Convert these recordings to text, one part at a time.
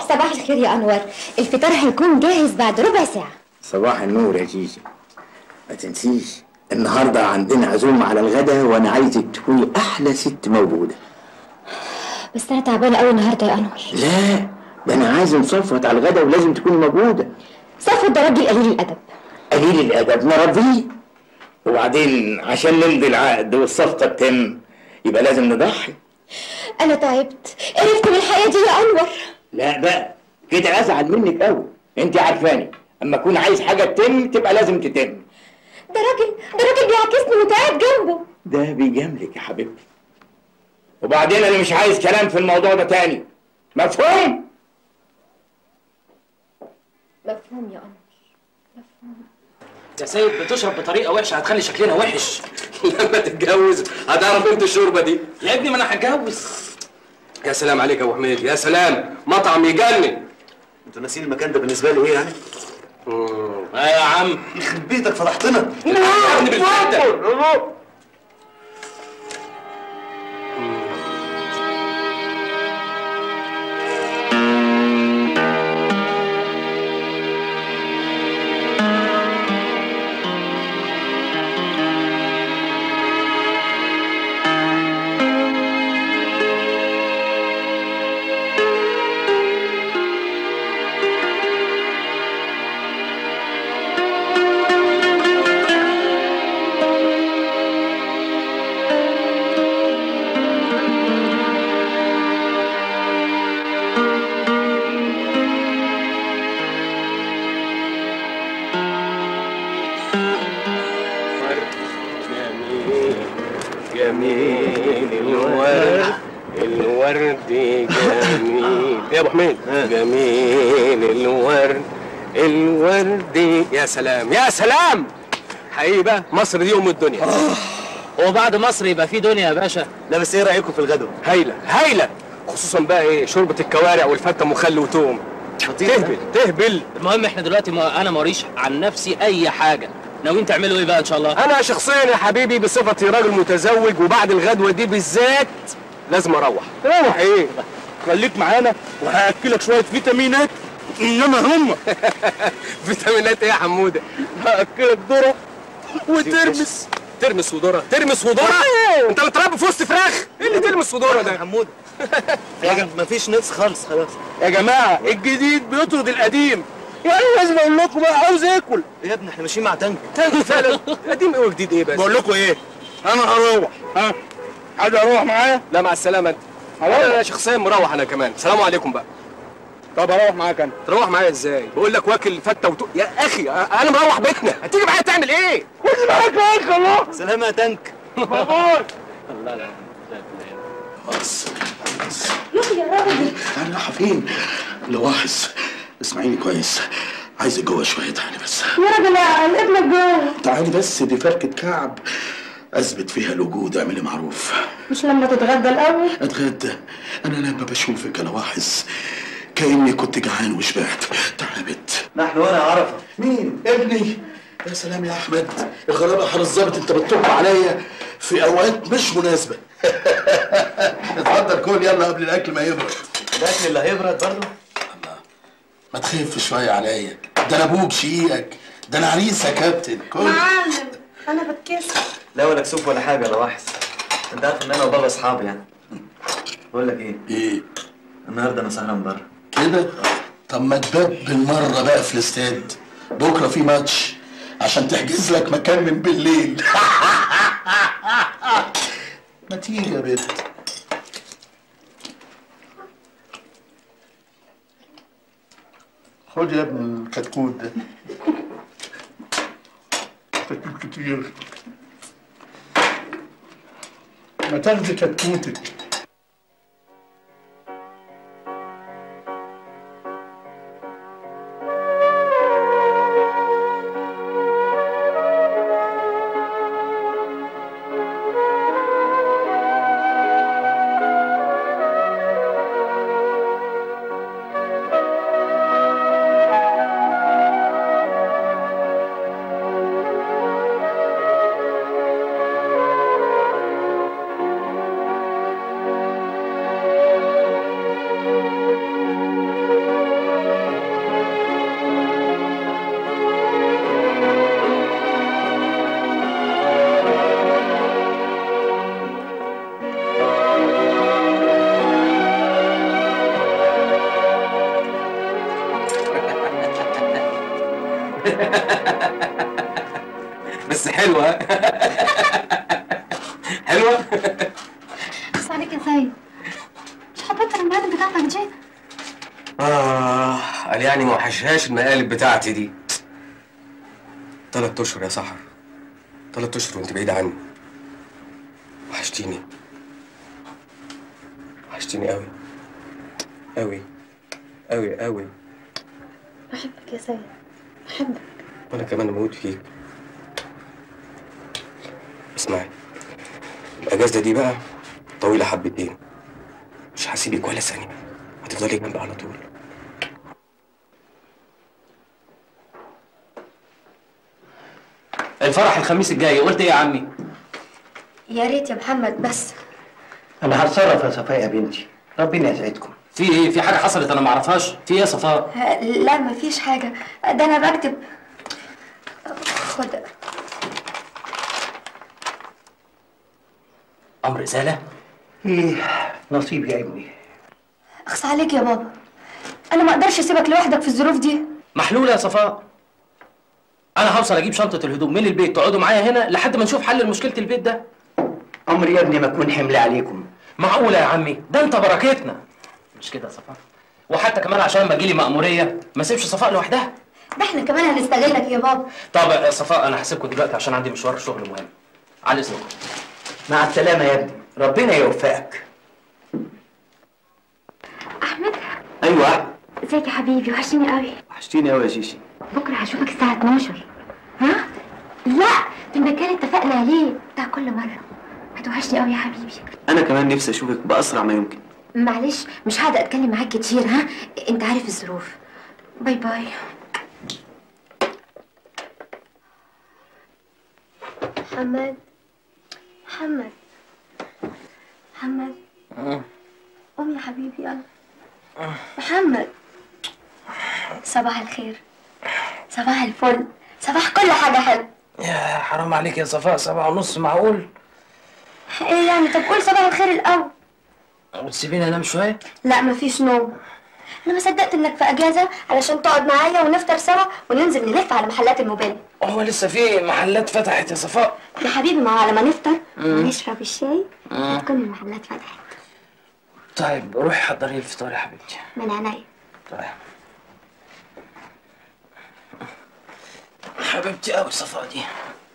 صباح الخير يا انور الفطار هيكون جاهز بعد ربع ساعه صباح النور يا جيجي ما تنسيش النهارده عندنا عزومه على الغدا وانا عايزك تكوني احلى ست موجوده بس انا تعبانه قوي النهارده يا انور لا ده انا عازم صفوت على الغدا ولازم تكوني موجوده صفوت ده راجل قليل الادب قليل الادب نرضيه وبعدين عشان نمضي العقد والصفقه تتم يبقى لازم نضحي انا تعبت قرفت من الحياه دي يا انور لا بقى كده ازعل منك قوي انت عارفاني اما اكون عايز حاجه تتم تبقى لازم تتم ده راجل ده راجل بيعاكسني وتقعد جنبه ده بيجاملك يا حبيبتي وبعدين انا مش عايز كلام في الموضوع ده تاني مفهوم مفهوم يا انور يا سيد بتشرب بطريقه وحشه هتخلي شكلنا وحش لما تتجوز هتعرف قيمه الشوربه دي يا ابني ما انا هتجوز يا سلام عليك يا ابو حميد يا سلام مطعم يجنن انتوا ناسين المكان ده بالنسبه لي ايه يعني؟ اه يا عم يخرب بيتك فضحتنا يا ابني بالفته جميل الورد الورد جميل يا ابو حميد جميل الورد الورد يا سلام يا سلام حقيقي بقى مصر دي ام الدنيا هو بعد مصر يبقى في دنيا يا باشا لا بس ايه رايكم في الغدوه؟ هايله هايله خصوصا بقى ايه شوربه الكوارع والفته مخلي وتوم تهبل تهبل المهم احنا دلوقتي ما انا موريش عن نفسي اي حاجه ناويين تعملوا ايه بقى ان شاء الله انا شخصيا يا حبيبي بصفتي راجل متزوج وبعد الغدوه دي بالذات لازم اروح روح ايه خليك معانا وهاكلك شويه فيتامينات انما هم فيتامينات ايه يا حموده هاكلك ذره وترمس ترمس وذره ترمس وذره انت متربي في وسط فراخ ايه اللي ترمس وذره ده حمود يا جماعه مفيش نقص خالص خلاص يا جماعه الجديد بيطرد القديم يعني لازم اقول لكم بقى عاوز اكل يا ابني احنا ماشيين مع تانك تانك فعلا قديم ايه وجديد ايه بس بقول لكم ايه انا هروح ها حد هروح معايا لا مع السلامه انت انا شخصيا مروح انا كمان سلام عليكم بقى طب هروح معاك انا تروح معايا ازاي بقول لك واكل فته وتو... يا اخي انا مروح بيتنا هتيجي معايا تعمل ايه خد معاك معاك الله سلام يا تانك مبروك لا لا خلاص يا راجل انا رايحه فين؟ لواحظ اسمعيني كويس عايزك جوه شويه تعالي بس يا راجل ابنك جوه تعالي بس دي فركه كعب اثبت فيها الوجود اعملي معروف مش لما تتغدى الاول اتغدى انا لما بشوفك يا لواحظ كاني كنت جعان وشبعت تعالي يا بت نحن وانا عرفه مين ابني يا سلام يا احمد الغرابه حر الظابط انت بتطب عليا في اوقات مش مناسبه اتفضل كل يلا قبل الاكل ما يبرد الاكل اللي هيبرد برضه ما تخف شويه عليا ده انا ابوك شقيقك ده انا عريس يا كابتن كل معلم انا بتكسر لا ولا كسوف ولا حاجه يا لواحظ انت عارف ان انا وبابا اصحاب يعني بقول لك ايه ايه النهارده انا سهران بره كده طب ما تباب بالمره بقى في الاستاد بكره في ماتش عشان تحجز لك مكان من بالليل ما تيجي يا بنت خد يا ابني الكتكوت ده كتكوت كتير ما تاخدي كتكوتك بس حلوه حلوه بس عليك يا سيد مش حبيت المقالب بتاعتك دي اه قال يعني ما وحشهاش المقالب بتاعتي دي تلات اشهر يا سحر تلات اشهر وانت بعيد عني وحشتيني وحشتيني قوي قوي قوي قوي بحبك يا سيد بحبك وانا كمان بموت فيك اسمعي الاجازه دي بقى طويله حبتين مش هسيبك ولا ثانيه هتفضلي جنبي على طول الفرح الخميس الجاي قلت ايه يا عمي يا ريت يا محمد بس انا هتصرف يا صفاء يا بنتي ربنا يسعدكم في ايه في حاجه حصلت انا ما اعرفهاش في ايه يا صفاء لا مفيش حاجة ده أنا بكتب خد امر ازاله ايه نصيب يا ابني أخص عليك يا بابا أنا ما أقدرش أسيبك لوحدك في الظروف دي محلوله يا صفاء انا هوصل اجيب شنطه الهدوم من البيت تقعدوا معايا هنا لحد ما نشوف حل لمشكله البيت ده عمري يا ابني ما اكون حمل عليكم معقوله يا عمي ده انت بركتنا مش كده يا صفاء وحتى كمان عشان ما اجيلي مأمورية ما سيبش صفاء لوحدها ده احنا كمان هنستغلك يا بابا طب يا صفاء انا هسيبكم دلوقتي عشان عندي مشوار شغل مهم على اذنكم مع السلامه يا ابني ربنا يوفقك أحمد ايوه أحمد. ازيك يا حبيبي وحشتني قوي وحشتيني قوي يا شيشي بكرة هشوفك الساعة 12 ها؟ لا في المكان اتفقنا عليه بتاع كل مرة هتوحشني قوي يا حبيبي انا كمان نفسي اشوفك باسرع ما يمكن معلش مش هقدر اتكلم معاك كتير ها انت عارف الظروف باي باي محمد محمد محمد قوم يا حبيبي يلا محمد صباح الخير صباح الفل صباح كل حاجة حلوة يا حرام عليك يا صفاء سبعة ونص معقول ايه يعني طب قول صباح الخير الأول وتسيبيني انام شوية لا مفيش نوم انا ما صدقت انك في اجازه علشان تقعد معايا ونفطر سوا وننزل نلف على محلات الموبايل هو لسه في محلات فتحت يا صفاء يا حبيبي ما هو على ما نفطر ونشرب الشاي تكون المحلات فتحت طيب روحي حضري لي الفطار يا حبيبتي من عينيا طيب حبيبتي قوي صفاء دي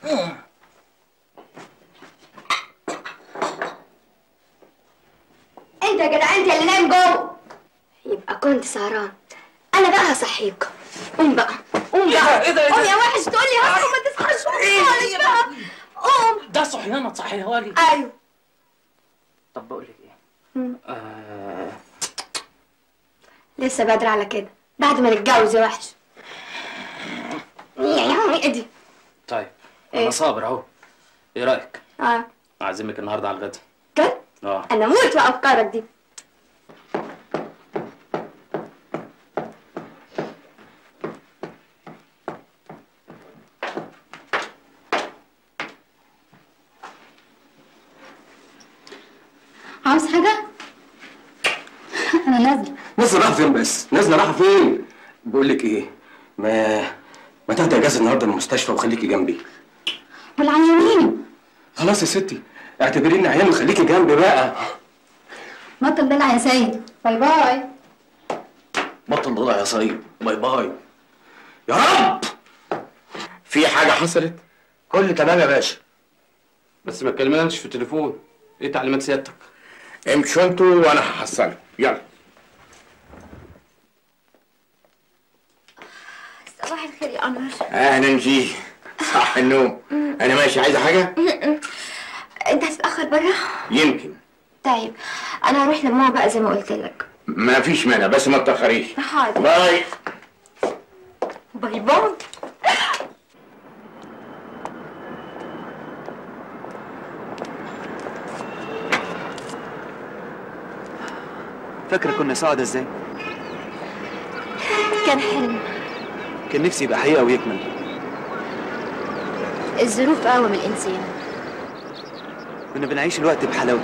انت يا جدع انت اللي نايم جوه يبقى كنت سهران انا بقى هصحيك قوم بقى قوم إيه ده؟ بقى إيه ده؟ إيه قوم ده؟ يا وحش تقول لي هصحى ما تصحاش خالص بقى قوم ده صحيان ما تصحيها لي ايوه طب بقول لك ايه مم. آه لسه بدري على كده بعد ما نتجوز يا وحش يا عمي ادي طيب إيه؟ انا صابر اهو ايه رايك اه اعزمك النهارده على الغدا كده اه انا موت في افكارك دي عاوز حاجة؟ أنا نازلة نازله رايحه فين بس نازله رايحه فين بقول لك ايه ما ما تاخدي اجازه النهارده من المستشفى وخليكي جنبي والعيانين خلاص يا ستي اعتبريني عيان وخليكي جنبي بقى بطل دلع يا سيد باي باي بطل ضلع يا صيب باي باي يا رب في حاجه حصلت كل تمام يا باشا بس ما تكلمناش في التليفون ايه تعليمات سيادتك امشوا انتوا وانا هحصلك يلا صباح الخير يا قمر اهلا جي صح النوم انا ماشي عايزه حاجه انت هتتأخر برا؟ يمكن طيب انا هروح لماما بقى زي ما قلت لك ما فيش مانع بس ما تاخريش حاضر باي باي باي فاكره كنا سعداء ازاي كان حلم كان نفسي يبقى حقيقه ويكمل الظروف قوم الانسان كنا بنعيش الوقت بحلاوته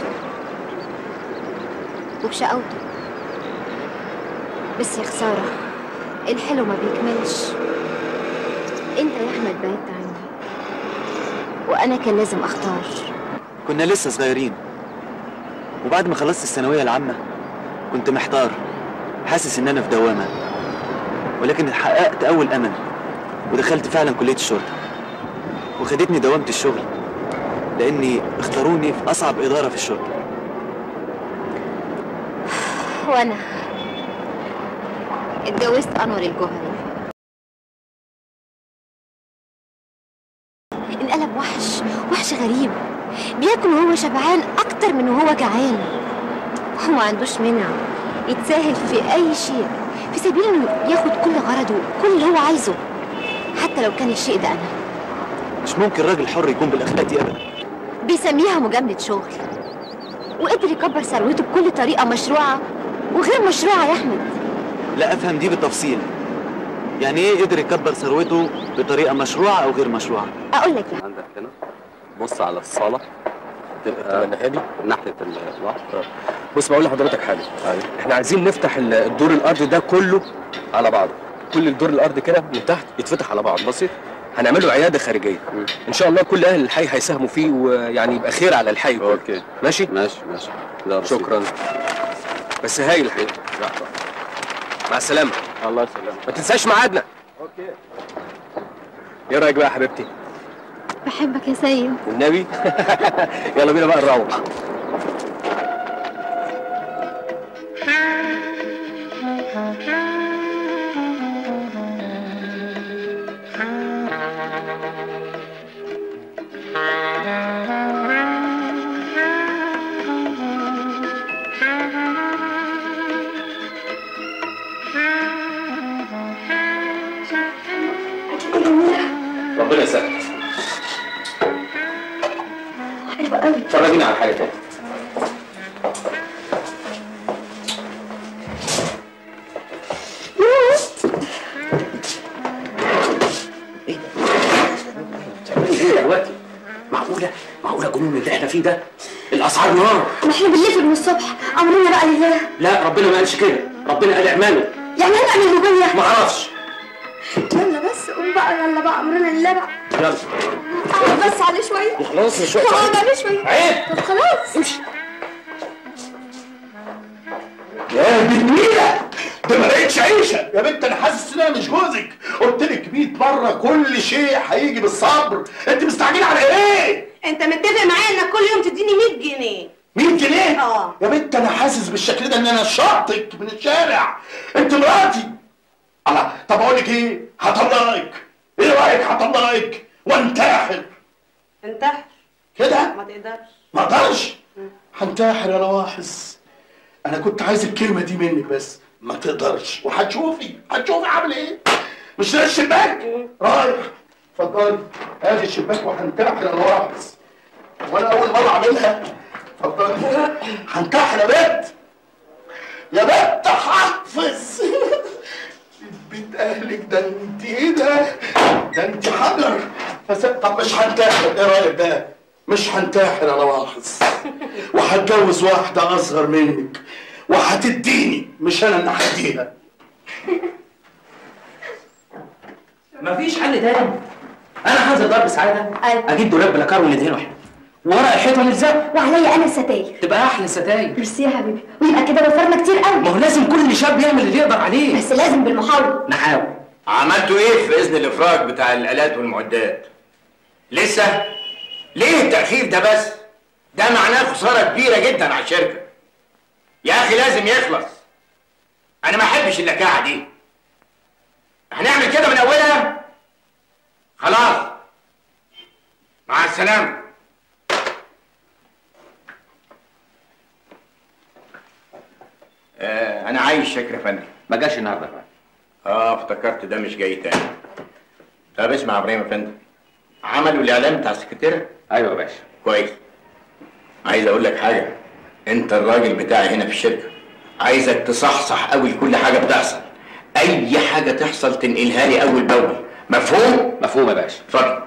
وبشقاوته بس يا خسارة الحلو ما بيكملش انت يا احمد بعدت عني وانا كان لازم اختار كنا لسه صغيرين وبعد ما خلصت الثانوية العامة كنت محتار حاسس إن أنا في دوامة ولكن حققت أول أمل ودخلت فعلا كلية الشرطة وخدتني دوامة الشغل لأني اختاروني في أصعب إدارة في الشرطة وانا اتجوزت انور الجوهري انقلب وحش وحش غريب بياكل وهو شبعان اكتر من وهو جعان وما عندوش منع يتساهل في اي شيء في سبيل انه ياخد كل غرضه كل اللي هو عايزه حتى لو كان الشيء ده انا مش ممكن راجل حر يكون بالأخلاق دي أبدا بيسميها مجاملة شغل وقدر يكبر ثروته بكل طريقة مشروعة وغير مشروعة يا أحمد لا أفهم دي بالتفصيل يعني إيه قدر يكبر ثروته بطريقة مشروعة أو غير مشروعة أقول لك يا عندك هنا بص على الصالة تبقى الناحية دي ناحية البحر بص بقول لحضرتك حاجه احنا عايزين نفتح ال- الدور الارضي ده كله على بعضه كل الدور الارضي كده من تحت يتفتح على بعض بسيط هنعمله عياده خارجيه ان شاء الله كل اهل الحي هيساهموا فيه ويعني يبقى خير على الحي كله اوكي ماشي ماشي ماشي ده بسيط. شكرا بس هايل الحقيقه مع السلامه الله يسلمك ما تنساش ميعادنا اوكي ايه رايك بقى يا حبيبتي بحبك يا سيد والنبي يلا بينا بقى نروح ربنا يسلمك حلوة قوي فرجينا على حاجه تاني بتعملي ايه دلوقتي؟ معقولة؟ معقولة جنون اللي احنا فيه ده؟ الأسعار نار ما احنا بنلف من الصبح أمرنا بقى لله لا ربنا ما قالش كده ربنا قال اعملوا يعني هنعمل لوبية ما اعرفش يلا بس قوم بقى يلا بقى أمرنا لله بقى يلا اقعد بس عليه شوية خلاص مش وقت اقعد عليه شوية عيب طب خلاص امشي يا بنيلة ده ما لقيتش عيشة يا بنت انا حاسس ان انا مش جوزك قلت لك 100 مرة كل شيء هيجي بالصبر انت مستعجلة على ايه؟ انت متفق معايا انك كل يوم تديني 100 جنيه 100 جنيه؟ اه. يا بنت انا حاسس بالشكل ده ان انا شاطك من الشارع انت مراتي الله طب اقول لك ايه؟ هطلقك ايه رايك هطلقك وانتحر انتحر كده؟ ما تقدرش ما اقدرش هنتحر يا رواحس انا كنت عايز الكلمه دي منك بس ما تقدرش وهتشوفي هتشوفي عامل ايه مش ده الشباك رايح اتفضلي ادي الشباك وهنتحر يا رواحس وانا اول مره اعملها اتفضلي هنتحر يا بنت يا بنت حافظ بيت اهلك ده انت ايه ده ده انت حجر بس طب مش هنتحر ايه رايك بقى مش هنتحر انا لاحظ وهتجوز واحده اصغر منك وهتديني مش انا اللي هديها مفيش حل تاني انا هنزل ضرب ساعتها أيوة. اجيب دولاب بلاكار وندهنه احنا ورق الحيطه نلزقه وعليا أنا الستاير تبقى احلى ستاير ميرسي يا حبيبي ويبقى كده وفرنا كتير قوي ما هو لازم كل شاب يعمل اللي يقدر عليه بس لازم بالمحاولة نحاول عملتوا ايه في اذن الافراج بتاع الالات والمعدات لسه ليه التاخير ده بس ده معناه خساره كبيره جدا على الشركه يا اخي لازم يخلص انا ما احبش اللكاعه دي هنعمل كده من اولها خلاص مع السلامه آه انا عايز شكر يا فندم ما جاش النهارده يا فندم. اه افتكرت ده مش جاي تاني طب اسمع يا ابراهيم يا فندم عملوا الاعلان بتاع السكرتيره ايوه يا باشا كويس عايز اقول لك حاجه انت الراجل بتاعي هنا في الشركه عايزك تصحصح قوي كل حاجه بتحصل اي حاجه تحصل تنقلها لي اول باول مفهوم مفهوم يا باشا اتفضل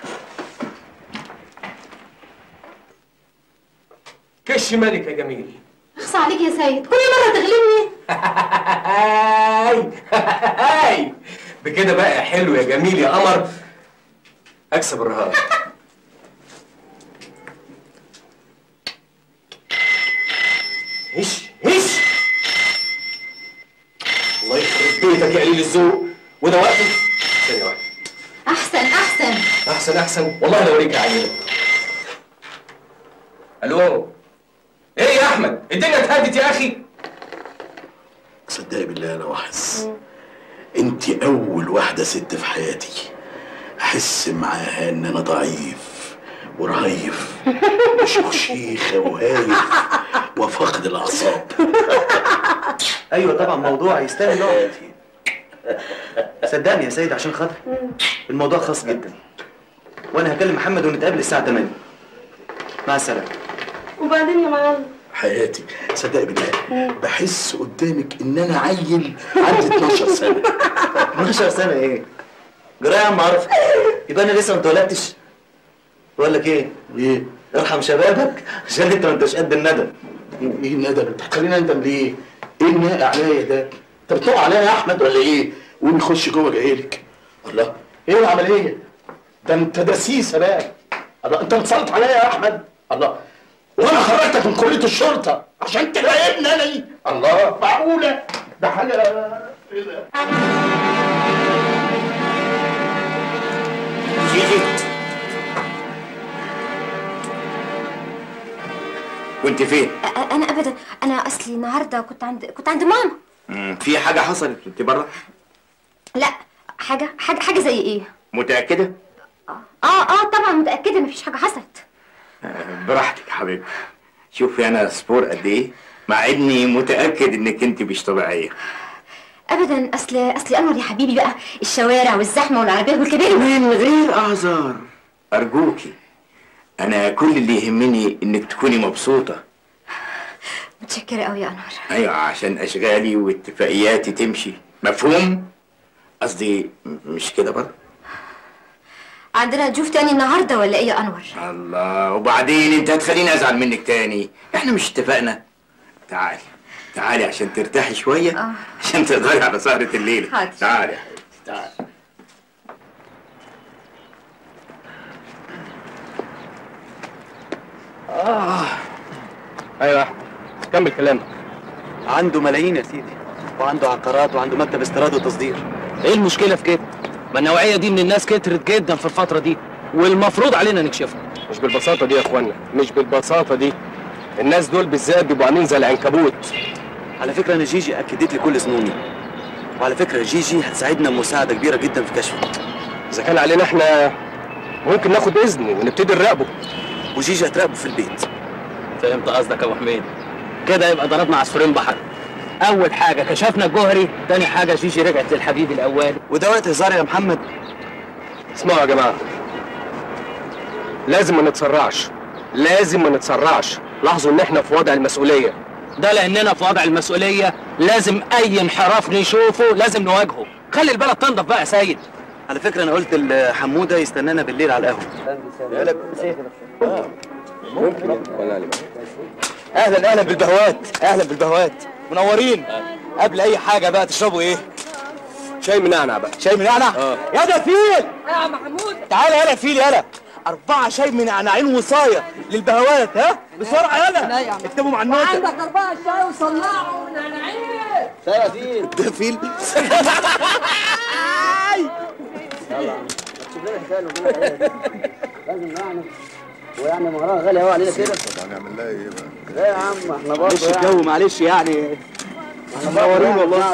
كش ملك يا جميل اخصى عليك يا سيد كل مرة تغلبني هاي هاي بكده بقى يا حلو يا جميل يا قمر اكسب الرهان هش هش الله يخرب بيتك يا قليل الذوق وده وقته ثانية واحدة احسن احسن احسن احسن والله لو اوريك عينك الو ايه يا احمد الدنيا اتهدت يا اخي صدقني بالله انا واحس انت اول واحده ست في حياتي احس معاها ان انا ضعيف ورهيف وشيخه وهايف وفقد الاعصاب ايوه طبعا موضوع يستاهل وقت صدقني يا سيد عشان خاطر الموضوع خاص جدا وانا هكلم محمد ونتقابل الساعه 8 مع السلامه وبعدين يا معلم حياتي صدقني بالله بحس قدامك ان انا عيل عندي 12 سنه 12 سنه ايه جرايه يا عم عرف يبقى انا لسه ما اتولدتش بقول لك ايه ايه ارحم شبابك عشان انت ما انتش قد الندم ايه الندم انت هتخليني اندم ليه ايه الناقع عليا ده انت بتنق عليا يا احمد ولا ايه قوم نخش جوه جايلك الله ايه العمليه ده انت دسيسه بقى الله انت متسلط عليا يا احمد الله وانا خرجتك من كليه الشرطه عشان تراقبني انا دي الله معقوله ده حاجه ايه ده جيجي كنت فين؟ أ- انا ابدا انا اصلي النهارده كنت عند كنت عند ماما مم، في حاجة حصلت انت بره؟ لا حاجه حاجه حاجه زي ايه متأكدة؟ اه اه طبعا متاكده مفيش حاجه حصلت آه، براحتك يا حبيبي شوفي انا سبور قد ايه مع اني متأكد انك انت مش طبيعية ابدا اصل اصل انور يا حبيبي بقى الشوارع والزحمه والعربيات والكباري من غير اعذار ارجوكي انا كل اللي يهمني انك تكوني مبسوطة متشكره قوي يا انور ايوه عشان اشغالي واتفاقياتي تمشي مفهوم قصدي م- مش كده برضه عندنا ضيوف تاني النهارده ولا ايه يا انور الله وبعدين انت هتخليني ازعل منك تاني احنا مش اتفقنا تعالي تعالي عشان ترتاحي شويه آه. عشان تقدري على سهره الليل حاضر. تعالي يا حبيبتي تعالي ايوه يا احمد كمل كلامك عنده ملايين يا سيدي وعنده عقارات وعنده مكتب استيراد وتصدير ايه المشكله في كده ما النوعيه دي من الناس كترت جدا في الفتره دي والمفروض علينا نكشفها مش بالبساطة دي يا اخوانا مش بالبساطة دي الناس دول بالذات بيبقوا عاملين زي العنكبوت على فكره انا جيجي اكدت لي كل ظنوني وعلى فكره جيجي هتساعدنا مساعده كبيره جدا في كشفه اذا كان علينا احنا ممكن ناخد اذن ونبتدي نراقبه وجيجي هتراقبه في البيت فهمت قصدك يا ابو حميد كده يبقى ضربنا عصفورين بحر اول حاجه كشفنا الجوهري تاني حاجه جيجي رجعت للحبيب الاولي وده وقت هزار يا محمد اسمعوا يا جماعة لازم ما نتسرعش لازم ما نتسرعش لاحظوا ان احنا في وضع المسؤولية ده لاننا في وضع المسؤوليه لازم اي انحراف نشوفه لازم نواجهه خلي البلد تنضف بقى يا سيد على فكره انا قلت لحموده يستنانا بالليل على القهوه اهلا اهلا بالبهوات اهلا بالبهوات منورين قبل اي حاجه بقى تشربوا ايه شاي منعنع بقى شاي من نعنع يا ده فيل يا محمود تعالى يلا فيل يلا أربعة شاي من نعناعين وصاية للبهوات ها بسرعة يلا اكتبوا مع النوتة عندك أربعة شاي وصنعوا نعناعين يا فيل ده فيل معلش الجو معلش يعني احنا منورين والله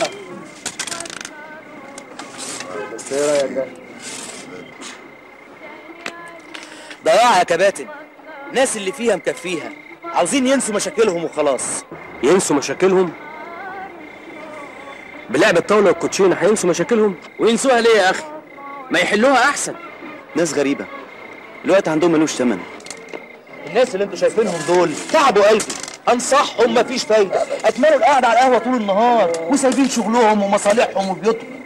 ضياع يا كباتن الناس اللي فيها مكفيها عاوزين ينسوا مشاكلهم وخلاص ينسوا مشاكلهم بلعب الطاولة والكوتشينة هينسوا مشاكلهم وينسوها ليه يا اخي ما يحلوها احسن ناس غريبه الوقت عندهم ملوش ثمن الناس اللي انتوا شايفينهم دول تعبوا قلبي انصحهم مفيش فايده اتمنوا القعده على القهوه طول النهار وسايبين شغلهم ومصالحهم وبيوتهم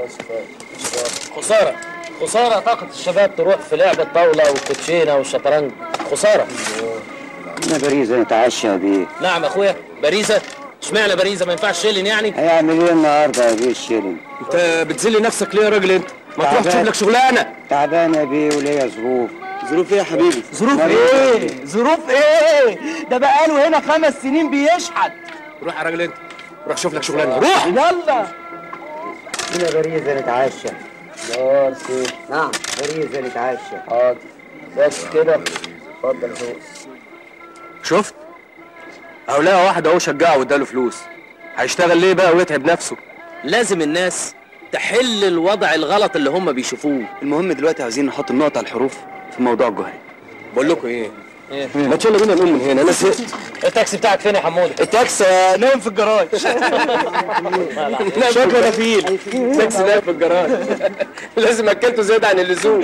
خساره خساره طاقه الشباب تروح في لعب الطاوله والكوتشينه والشطرنج خساره انا باريزة نتعشى بيه نعم يا اخويا باريزه اشمعنى باريزه ما ينفعش شيلن يعني هيعمل ايه النهارده يا بيه الشيرين انت بتذل نفسك ليه يا راجل انت ما تروح تشوف لك شغلانه تعبان يا بيه وليا ظروف ظروف ايه يا حبيبي ظروف ايه ظروف ايه ده بقاله هنا خمس سنين بيشحت روح يا راجل انت روح شوف لك شغلانه روح يلا هنا باريزة نتعشى ميرسي نعم باريزة نتعشى حاضر بس كده اتفضل هو شفت اهو لقى واحد اهو شجعه واداله فلوس هيشتغل ليه بقى ويتعب نفسه لازم الناس تحل الوضع الغلط اللي هم بيشوفوه المهم دلوقتي عايزين نحط النقط على الحروف في موضوع الجوهري بقول لكم ايه ما تشيلوا بينا نقوم من هنا انا زهقت التاكسي بتاعك فين يا حموده التاكسي نايم في الجراج شكرا يا فيل تاكسي نايم في الجراج لازم اكلته زياده عن اللزوم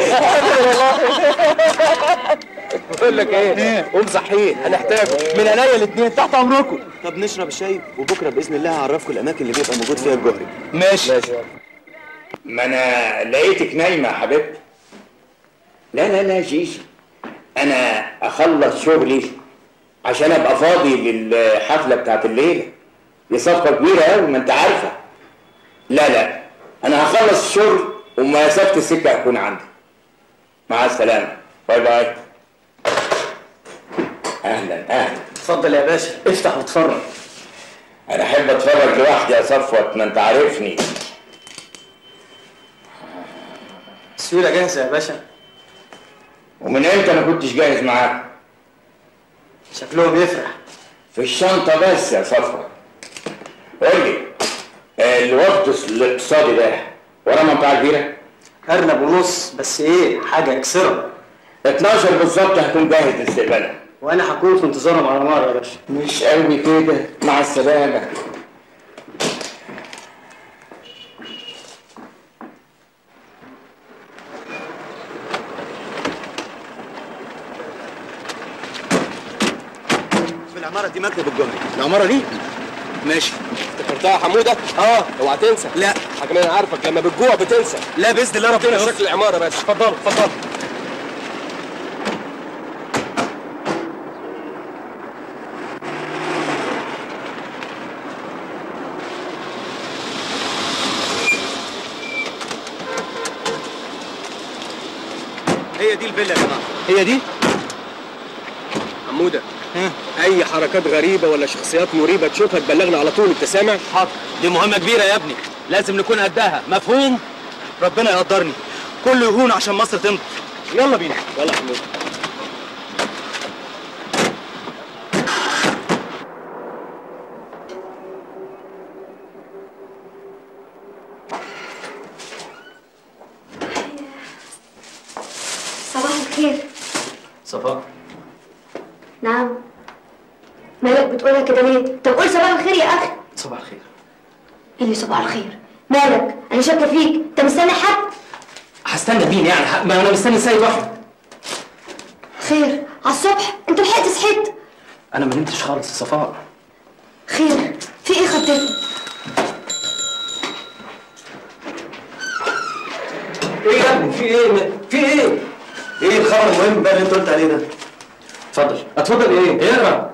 بقول لك ايه قوم صحيه هنحتاجه من عينيا الاثنين تحت امركم طب نشرب الشاي وبكره باذن الله هعرفكم الاماكن اللي بيبقى موجود فيها الجوهري ماشي ما انا لقيتك نايمه يا حبيبتي لا لا لا جيجي انا اخلص شغلي عشان ابقى فاضي للحفله بتاعت الليله دي صفقه كبيره قوي ما انت عارفه لا لا انا هخلص الشغل ومسافه السكه هتكون عندي مع السلامه باي باي اهلا اهلا اتفضل يا باشا افتح واتفرج انا احب اتفرج لوحدي يا صفوت ما انت عارفني السيوله جاهزه يا باشا ومن امتى ما كنتش جاهز معاك شكلهم يفرح في الشنطة بس يا صفوة قول لي الوقت الاقتصادي ده ورا منطقة كبيرة؟ ارنب ونص بس ايه حاجه اكسرها 12 بالظبط هكون جاهز لاستقبالها وانا هكون في انتظارهم على نار يا باشا مش قوي كده مع السلامة في العماره دي مكتب الجوهري العماره دي ماشي افتكرتها يا حموده اه اوعى تنسى لا حاجه انا عارفك لما بتجوع بتنسى لا باذن الله ربنا ربنا يستر. شكل العماره بس اتفضل اتفضل هي دي الفيلا يا جماعه هي دي حموده اي حركات غريبه ولا شخصيات مريبه تشوفها تبلغنا على طول انت سامع حاضر دي مهمه كبيره يا ابني لازم نكون قدها مفهوم ربنا يقدرني كله يهون عشان مصر تنضف يلا بينا يلا يا حموده صباح الخير صفاء نعم مالك بتقولها كده ليه؟ طب قول صباح الخير يا اخي صباح الخير ايه اللي صباح الخير؟ مالك؟ انا شاكه فيك، انت مستني حد؟ هستنى مين يعني ح- ما انا مستني سيد واحد خير على الصبح انت لحقت صحيت انا ما نمتش خالص يا صفاء خير في ايه خطتني؟ ايه يا ابني في ايه في ايه ايه الخبر المهم بقى اللي انت قلت عليه ده اتفضل اتفضل ايه اقرا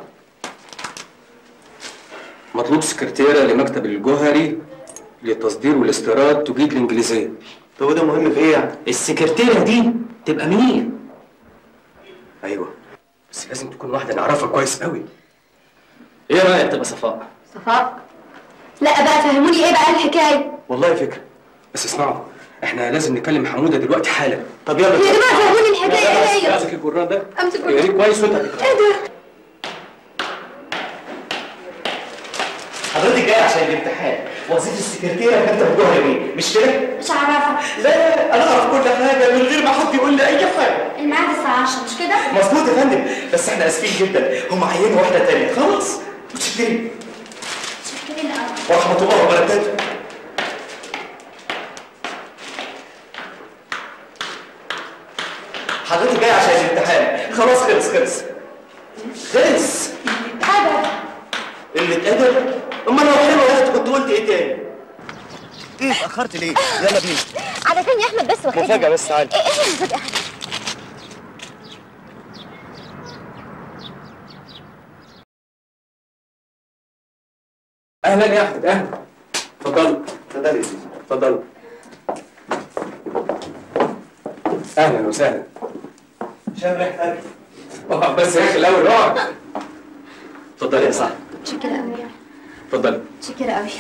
مطلوب سكرتيره لمكتب الجوهري للتصدير والاستيراد تجيد الانجليزيه طب وده مهم في ايه يعني السكرتيره دي تبقى مين ايوه بس لازم تكون واحده نعرفها كويس قوي ايه رايك تبقى صفاء صفاء لا بقى فهموني ايه بقى الحكايه؟ والله فكره بس اسمعوا احنا لازم نكلم حموده دلوقتي حالا طب يلا يا جماعه فهموني الحكايه ايه هي؟ امسك الجران ده امسك يا ريت كويس وانت هتتكلم. ايه ده؟ حضرتك جاي عشان الامتحان وظيفه السكرتيره في مكتب الجوهري ايه مش كده مش عارفه لا انا اعرف كل حاجه من غير ما حد يقول لي اي حاجه الميعاد الساعه 10 مش كده؟ مظبوط يا فندم بس احنا اسفين جدا هم عينوا واحده تانية خلاص متشكرين ورحمه الله وبركاته حضرتك جاي عشان الامتحان خلاص خلص خلص خلص هذا اللي اتقدر امال لو حلو يا كنت قلت ايه تاني ايه اتاخرت ليه يلا بينا علشان يا احمد بس واخدها مفاجاه بس تعالى ايه ايه المفاجاه؟ اهلا يا احمد اهلا اتفضلوا اتفضل يا سيدي اتفضلوا اهلا وسهلا شام ريحه اكل اقعد بس يا اخي الاول اقعد اتفضلي يا صاحبي شكرا قوي اتفضلي شكرا قوي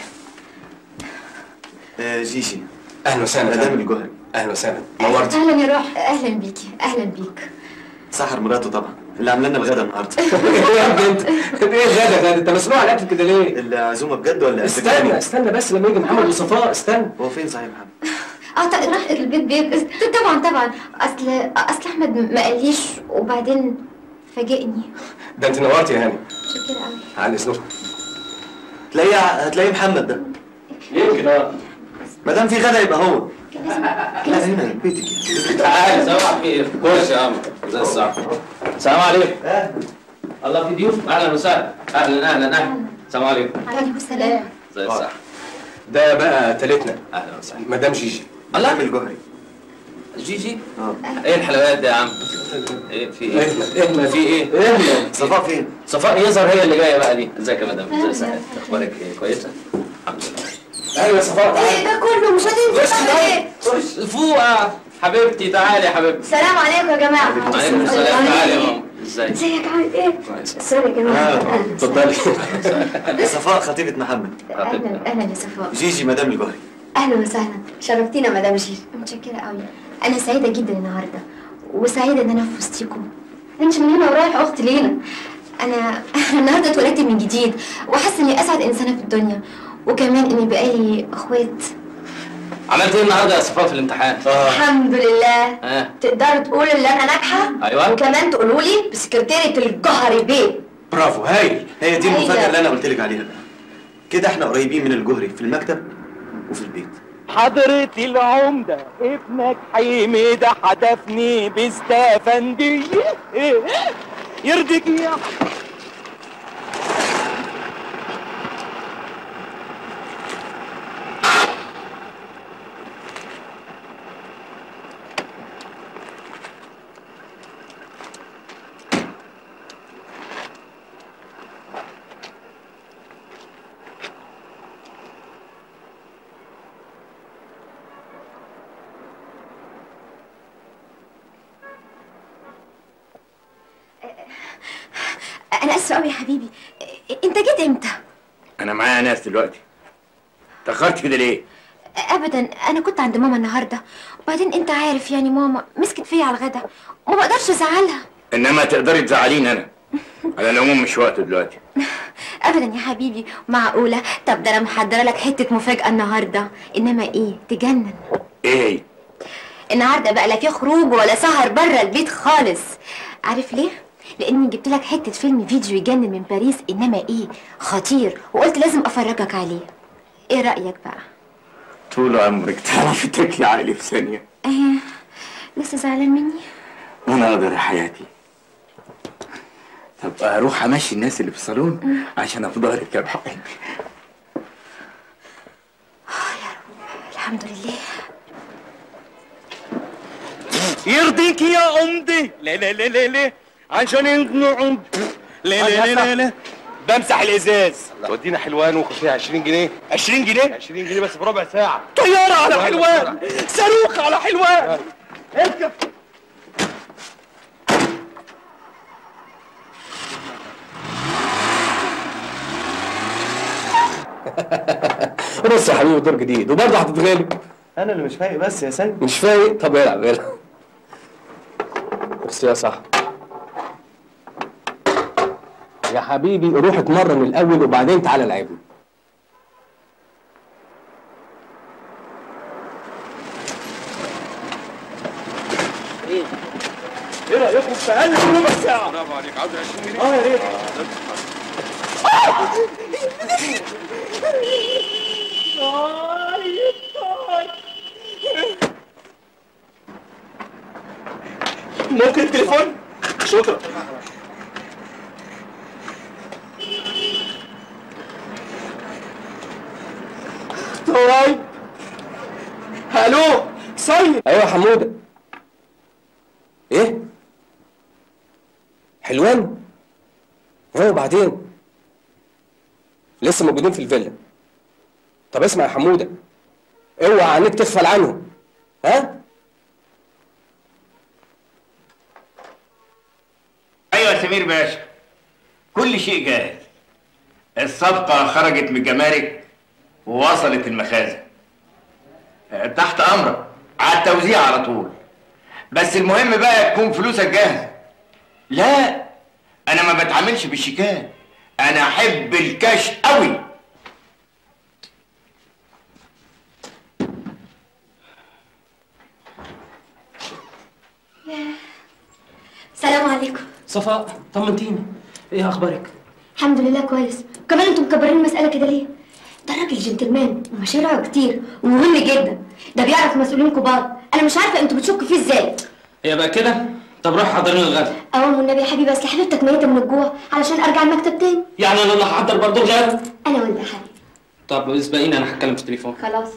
آه جيجي اهلا وسهلا مدام الجوهري اهلا وسهلا نورتي اهلا يا روح اهلا بيكي اهلا بيك سحر مراته طبعا اللي عامله لنا الغدا النهارده ايه يا ابني انت ايه الغدا ده انت مسموع على الاكل كده ليه العزومه بجد ولا استنى استنى بس لما يجي محمد وصفاء استنى هو فين صحيح محمد اه ط- راح البيت بيت طبعا طبعا اصل اصل احمد ما قاليش وبعدين فاجئني ده انت نورتي يا هاني شكرا قوي على اذنكم تلاقيه هتلاقيه محمد ده يمكن اه ما دام في غدا يبقى هو كان لا اسمه هنا بيتك تعالى صباح الخير خش يا عم زي الصح السلام عليكم الله في ضيوف اهلا وسهلا اهلا اهلا اهلا السلام عليكم عليكم السلام زي الصح ده بقى تالتنا اهلا وسهلا مدام جيجي الله مدام الجوهري جيجي اه ايه الحلويات دي يا عم ايه في ايه اهلا اهلا في ايه صفاء فين؟ صفاء يظهر هي اللي جايه بقى دي ازيك يا مدام ازي الصحه اخبارك ايه كويسه الحمد لله اهلا يا صفاء ايه ده كله مش هتنسى تعمل ايه خش فوق حبيبتي تعالي يا حبيبتي السلام عليكم يا جماعه عليكم السلام تعالي يا ماما ازيك ازيك عامل ايه سوري يا جماعه اتفضلي صفاء خطيبة محمد اهلا اهلا يا صفاء جيجي مدام الجوهري اهلا وسهلا شرفتينا مدام جيل متشكره قوي انا سعيده جدا النهارده وسعيده ان انا في وسطيكم انت من هنا ورايح اختي لينا انا النهارده اتولدت من جديد وحاسه اني اسعد انسانه في الدنيا وكمان اني بقالي اخوات عملت ايه النهارده يا صفاء في الامتحان؟ الحمد لله اه تقدروا تقولوا ان انا ناجحه ايوه وكمان تقولوا لي بسكرتيرة الجهري بيه برافو هايل هي دي هايلة. المفاجأة اللي أنا قلت لك عليها بقى كده احنا قريبين من الجوهري في المكتب وفي البيت حضرة العمدة ابنك حميدة حدفني باستفندية يرضيك يا انا اسفه قوي يا حبيبي انت جيت امتى انا معايا ناس دلوقتي تاخرت كده ليه ابدا انا كنت عند ماما النهارده وبعدين انت عارف يعني ماما مسكت فيا على الغدا وما بقدرش ازعلها انما تقدري تزعليني انا على العموم مش وقته دلوقتي ابدا يا حبيبي معقوله طب ده انا محضره لك حته مفاجاه النهارده انما ايه تجنن ايه هي النهارده بقى لا في خروج ولا سهر بره البيت خالص عارف ليه لاني جبت لك حته فيلم فيديو يجنن من باريس انما ايه خطير وقلت لازم افرجك عليه ايه رايك بقى طول عمرك تعرفي تاكلي عقلي في ثانيه ايه لسه زعلان مني انا اقدر يا حياتي طب اروح امشي الناس اللي في الصالون عشان افضلك يا روح قلبي الحمد لله يرضيك يا عمدة لا لا لا لا لا عشان انتوا عمد لا لا لا لا لا بمسح الازاز ودينا حلوان وخد فيها 20 جنيه 20 جنيه 20 جنيه بس بربع ساعة طيارة على حلوان صاروخ على حلوان اركب بص يا حبيبي دور جديد وبرضه هتتغلب أنا اللي مش فايق بس يا سيد مش فايق طب العب العب بس يا صح يا حبيبي روح اتمرن الاول وبعدين تعالى لعبني ايه رايكم في اقل من ربع ساعه برافو عليك عاوز 20 جنيه اه يا ريت ممكن التليفون شكرا طيب الو سيد ايوه يا حموده ايه حلوان ايه وبعدين لسه موجودين في الفيلا طب اسمع يا حموده اوعى عينيك تغفل عنهم ها يا سمير باشا كل شيء جاهز الصفقة خرجت من الجمارك ووصلت المخازن آه، تحت أمرك على التوزيع على طول بس المهم بقى تكون فلوسك جاهزة لا أنا ما بتعاملش بالشيكات أنا أحب الكاش قوي سلام عليكم صفاء طمنتيني ايه اخبارك الحمد لله كويس كمان انتم مكبرين المسألة كده ليه؟ ده راجل جنتلمان ومشاريعه كتير ومهم جدا ده بيعرف مسؤولين كبار انا مش عارفة انتوا بتشكوا فيه ازاي هي بقى كده طب روح حضر لنا الغدا اول والنبي يا حبيبي اصل حبيبتك ميتة من الجوع علشان ارجع المكتب تاني يعني انا اللي هحضر برضه الغدا انا وانت يا حبيبي طب اسبقيني انا هتكلم في التليفون خلاص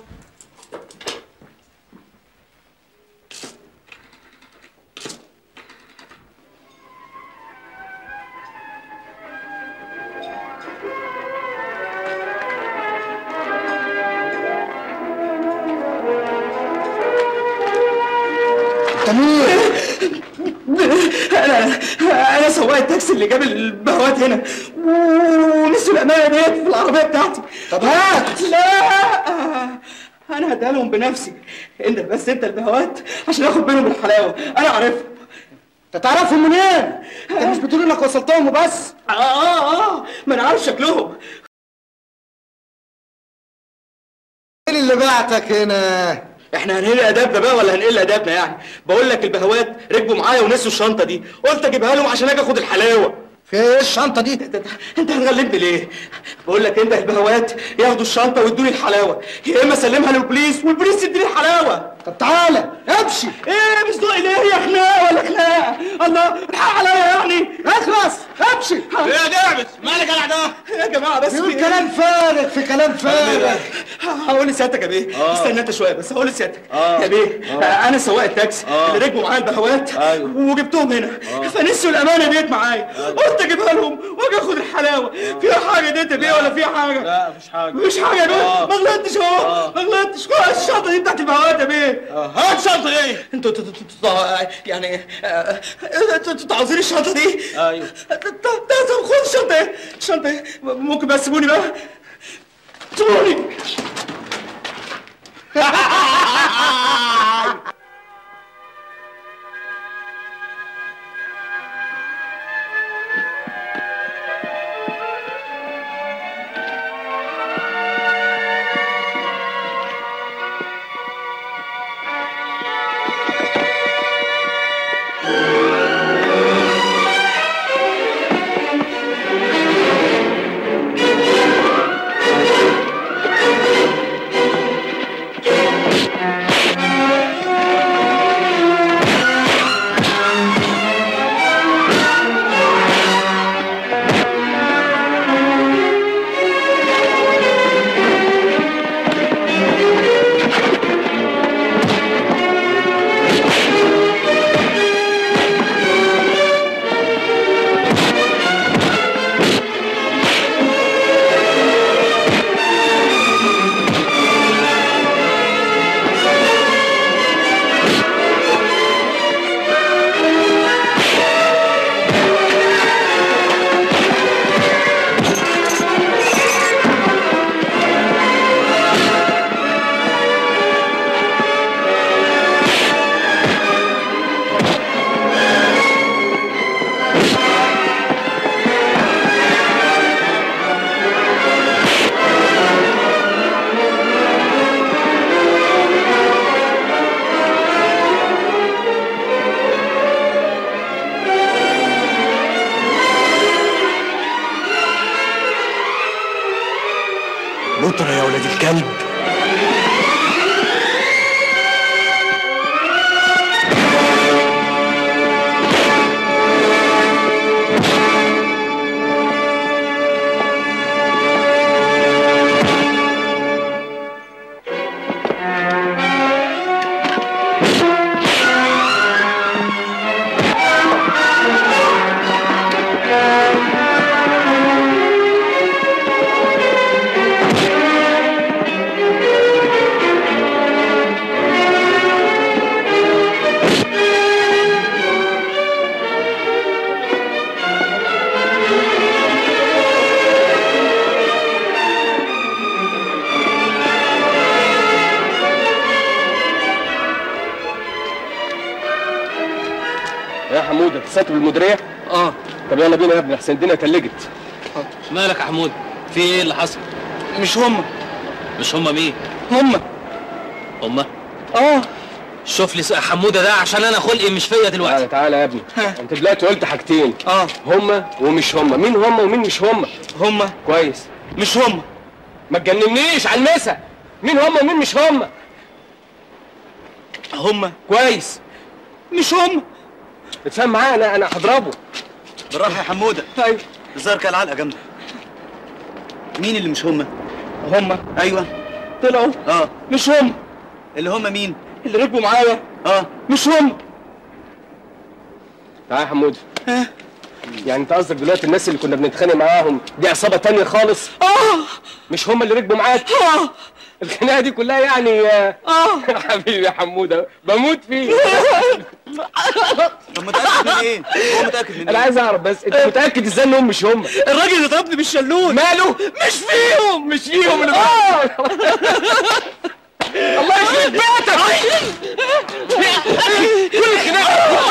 تمير انا انا سواق التاكسي اللي جاب البهوات هنا ونسوا الامانه ديت في العربيه بتاعتي طب هات لا انا هديها لهم بنفسي انت بس انت البهوات عشان اخد منهم الحلاوه انا عارفهم انت تعرفهم منين؟ انت مش بتقول انك وصلتهم وبس؟ اه اه اه ما انا عارف شكلهم مين اللي بعتك هنا؟ احنا هنقل ادبنا بقى ولا هنقل ادبنا يعني بقول لك البهوات ركبوا معايا ونسوا الشنطه دي قلت اجيبها لهم عشان اجي اخد الحلاوه في ايه الشنطه دي انت, انت هتغلبني ليه بقول لك انت البهوات ياخدوا الشنطه ويدوني الحلاوه يا اما اسلمها للبوليس والبوليس يديني الحلاوه طب تعالى امشي ايه مش ذوقي ليه يا خناقه ولا خناقه الله الحق عليا يعني اخلص امشي ايه يا دعبس مالك يا ده يا جماعه بس بيقول في كلام فارغ في كلام فارغ هقول لسيادتك يا بيه استنى انت شويه بس هقول لسيادتك يا بيه انا سواق التاكسي اللي ركبوا معايا البهوات وجبتهم هنا فنسوا الامانه ديت معايا قلت اجيبها لهم واجي اخد الحلاوه فيها حاجه ديت يا بيه ولا فيها حاجه لا مفيش حاجه مفيش حاجه يا بيه ما غلطتش اهو ما غلطتش خد الشنطه دي بتاعت البهوات يا بيه هات شنطه ايه انتوا انتوا- انتوا- انتوا- يعني آه، انتوا انتوا عاوزين الشنطه دي ايوه طب خد الشنطه ايه الشنطه ايه ممكن بس سيبوني بقى سيبوني نطرة يا ولاد الكلب حموده اتصلت بالمديريه اه طب يلا بينا يا ابني احسن الدنيا تلجت مالك يا حمود في ايه اللي حصل مش هم مش هما مين هم هما اه شوف لي سؤال حموده ده عشان انا خلقي مش فيا دلوقتي تعالى تعالى يا ابني انت دلوقتي قلت حاجتين اه هما ومش هما مين هما ومين مش هما هم كويس مش هم ما تجننيش على المسا مين هما ومين مش هما هم كويس مش هم اتفهم معايا انا انا هضربه بالراحه يا حموده ايوه الظاهر كان علقه جامده مين اللي مش هم هم ايوه طلعوا اه مش هم اللي هم مين اللي ركبوا معايا اه مش هم تعالى يا حمود يعني انت قصدك دلوقتي الناس اللي كنا بنتخانق معاهم دي عصابه تانية خالص اه مش هم اللي ركبوا معاك اه الخناقه دي كلها يعني اه حبيبي يا حموده بموت فيه طب متاكد من ايه هو متاكد من انا ايه عايز اعرف بس انت متاكد ازاي انهم مش هم الراجل اللي ضربني بالشلوت ماله مش فيهم مش فيهم اللي الله يخرب بيتك كل الخناقه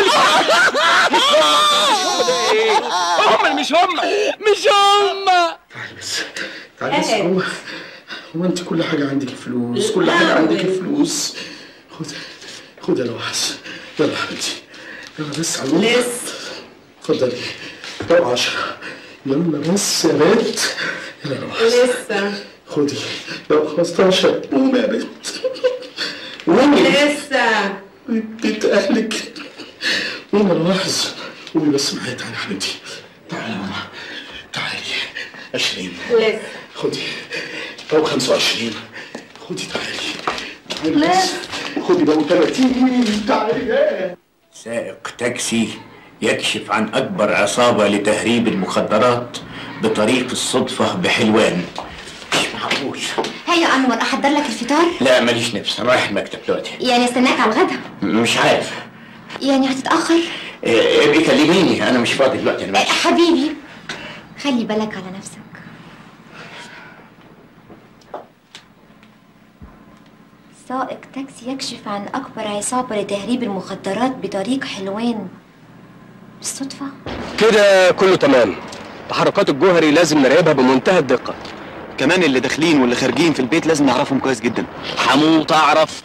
هم اللي مش هم مش هم بس تعالي بس هو هو انت كل حاجه عندك فلوس كل حاجه عندك فلوس خد خد يا لوحس يلا يا حبيبتي يلا بس على الوقت اتفضلي لو عشرة يلا بس يا بنت يلا يا لوحس لسه خدي لو 15 قومي يا بنت قومي لسه بيت اهلك قومي يا لوحس قومي بس معايا تعالي يا حبيبتي تعالي يا ماما تعالي 20 لسه خدي لو 25 خدي تعالي تعالي بس خدي لو 30 تعالي سائق تاكسي يكشف عن أكبر عصابة لتهريب المخدرات بطريق الصدفة بحلوان مش معقول هيا انور احضر لك الفطار لا ماليش نفس أنا رايح المكتب دلوقتي يعني استناك على الغدا مش عارف يعني هتتاخر إيه، ابقي كلميني أنا مش فاضي دلوقتي أنا آه، ماشي حبيبي خلي بالك على نفسك سائق تاكسي يكشف عن أكبر عصابة لتهريب المخدرات بطريق حلوان بالصدفة كده كله تمام تحركات الجوهري لازم نراقبها بمنتهى الدقه كمان اللي داخلين واللي خارجين في البيت لازم نعرفهم كويس جدا حموت اعرف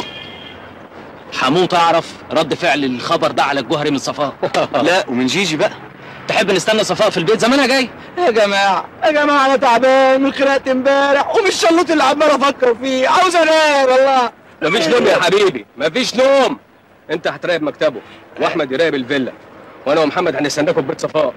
حموت اعرف رد فعل الخبر ده على الجوهري من صفاء لا ومن جيجي بقى تحب نستنى صفاء في البيت زمانها جاي يا جماعة يا جماعة أنا تعبان من خناقة امبارح ومش شلوت اللي عمال أفكر فيه عاوز أنام والله مفيش نوم يا حبيبي مفيش نوم انت هتراقب مكتبه واحمد يراقب الفيلا وانا ومحمد هنستناكم في بيت صفاء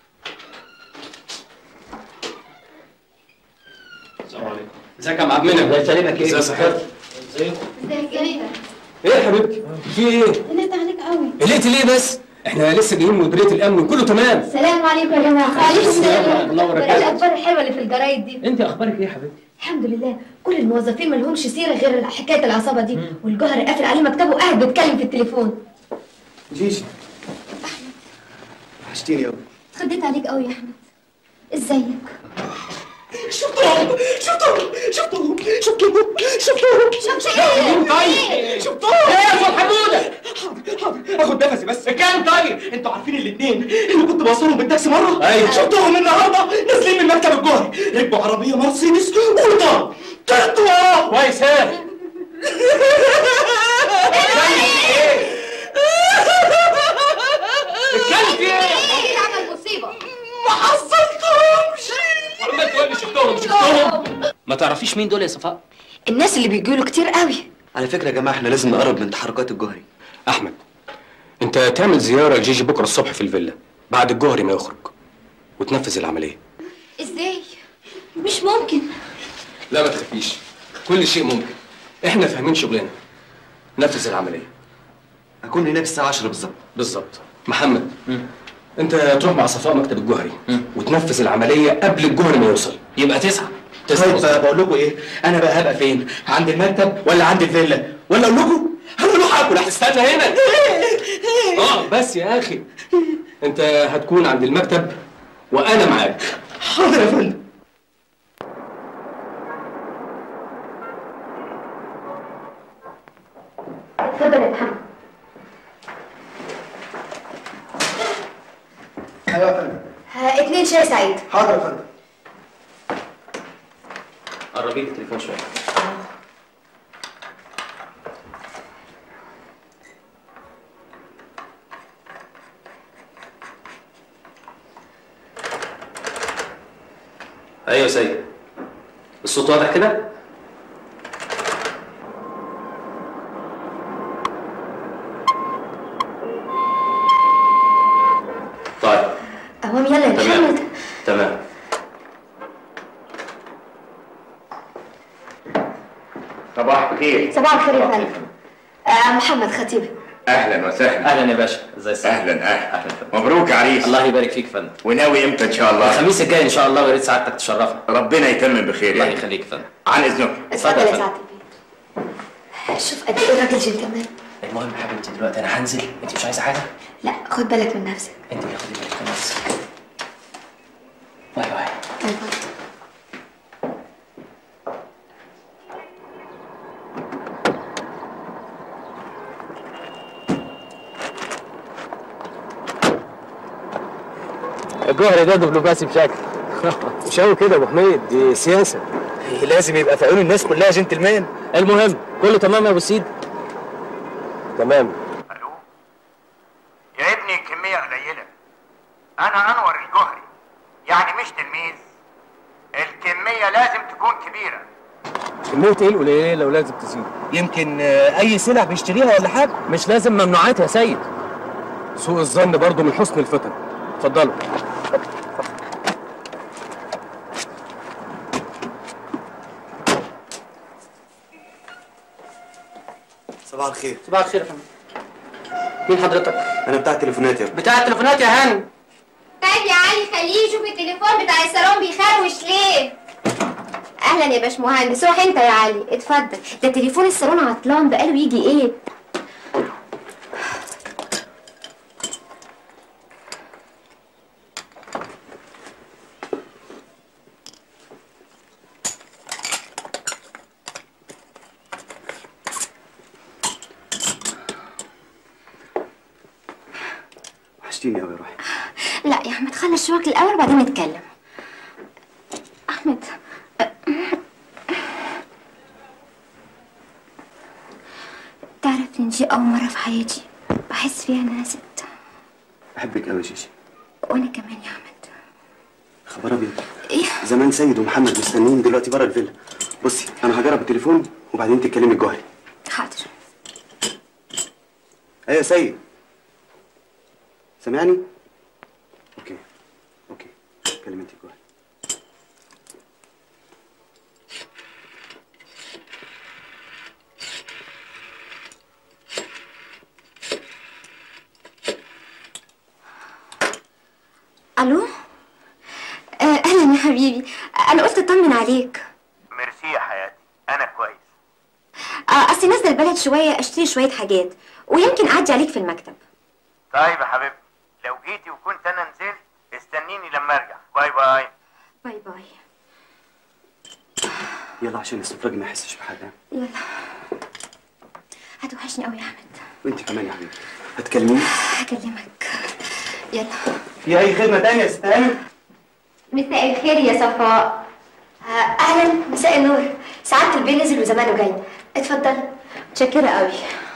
السلام عليكم ازيك يا عم منى الله يسلمك ايه ازي صحتك ازيك ايه يا حبيبتي في ايه قلقت عليك قوي قلقت ليه بس احنا لسه جايين من مديريه الامن وكله تمام السلام عليكم يا جماعة عليكم السلام الله ايه وبركاته الأخبار الحلوة اللي في الجرايد دي انت اخبارك ايه يا حبيبتي الحمد لله كل الموظفين ملهمش سيرة غير حكاية العصابة دي والجوهر قافل عليه مكتبه وقاعد بيتكلم في التليفون جيجي وحشتيني قوي اتخضيت عليك قوي يا أحمد ازيك شفتهم شفتهم شفتهم شفتهم شفتهم شفت ايه؟ طيب شفتهم ايه يا استاذ حموده حاضر حاضر اخد نفسي بس كام طيب انتوا عارفين الاثنين اللي كنت بوصلهم بالتاكسي مره أيوة. شفتهم النهارده نازلين من مكتب الجوهري ركبوا عربيه مرسيدس وطار طلعت وراهم كويس ها اتكلم ايه ايه عمل مصيبة ما حصلتهمش والله تقول لي شفتهم شفتهم ما تعرفيش مين دول يا صفاء الناس اللي بيجوا كتير قوي على فكره يا جماعه احنا لازم نقرب من تحركات الجوهري احمد انت تعمل زياره لجيجي بكره الصبح في الفيلا بعد الجوهري ما يخرج وتنفذ العمليه ازاي؟ مش ممكن لا ما تخافيش كل شيء ممكن احنا فاهمين شغلنا نفذ العمليه هكون هناك الساعه 10 بالظبط بالظبط محمد انت تروح مع صفاء مكتب الجوهري وتنفذ العمليه قبل الجوهري ما يوصل يبقى تسعة طيب بقول لكم ايه انا بقى هبقى فين عند المكتب ولا عند الفيلا ولا اقول لكم هقول له هاكل استنى هنا اه بس يا اخي انت هتكون عند المكتب وانا معاك حاضر يا فندم اتفضل يا محمد ايوه يا فندم ها اتنين شاي سعيد حاضر يا فندم قربي لي التليفون شويه ايوه يا سيد الصوت واضح كده طيب قوام يلا يا تمام. محمد تمام صباح الخير صباح الخير يا فندم آه محمد خطيب اهلا وسهلا اهلا يا باشا ازي الصحه اهلا اهلا مبروك يا عريس الله يبارك فيك يا فندم وناوي امتى ان شاء الله الخميس الجاي ان شاء الله ويا ريت سعادتك تشرفنا ربنا يتمم بخير الله يعني يخليك يا فندم عن اذنكم اتفضل يا سعد شوف قد ايه الراجل جنتلمان المهم يا حبيبتي دلوقتي انا هنزل انت مش عايزه حاجه لا خد بالك من نفسك انت اللي خدي بالك من نفسك باي باي باي باي الجوهري ده دبلوماسي بشكل مش قوي كده يا ابو حميد دي سياسه لازم يبقى في عيون الناس كلها جنتلمان المهم كله تمام يا ابو سيد تمام يا ابني الكمية قليلة أنا أنور الجهري يعني مش تلميذ الكمية لازم تكون كبيرة كمية ايه القليلة لو لازم تزيد يمكن آه، اي سلع بيشتريها ولا حاجه مش لازم ممنوعات يا سيد سوء الظن برضه من حسن الفطن اتفضلوا صباح الخير صباح الخير يا فندم مين حضرتك؟ انا بتاع التليفونات يا ابني بتاع التليفونات يا هاني طيب يا علي خليه يشوف التليفون بتاع الصالون بيخروش ليه اهلا يا باشمهندس روح انت يا علي اتفضل ده تليفون الصالون عطلان بقاله يجي ايه وحشتيني قوي يا روحي لا يا احمد خلص شغلك الاول وبعدين نتكلم احمد تعرف ان دي اول مره في حياتي بحس فيها ان انا ست بحبك قوي يا شيشي وانا كمان يا احمد خبر ابيض ايه زمان سيد ومحمد مستنيين دلوقتي بره الفيلا بصي انا هجرب التليفون وبعدين تتكلمي الجوهري حاضر ايوه يا سيد سامعني اوكي اوكي كلمي انت الجوهري الو آه، اهلا يا حبيبي انا قلت اطمن عليك ميرسي يا حياتي أنا كويس آه، اصلي نازله البلد شويه اشتري شويه حاجات ويمكن اعدي عليك في المكتب طيب يا حبيبتي لو جيتي وكنت أنا نزلت استنيني لما أرجع باي باي باي باي يلا عشان السفراج ما يحسش بحاجه يلا هتوحشني قوي يا احمد وانت كمان يا حبيبي هتكلميني هكلمك يلا في اي خدمه تانية يا ست هانم مساء الخير يا صفاء آه، اهلا مساء النور سعاده البيه نزل وزمانه جاي اتفضل متشكره قوي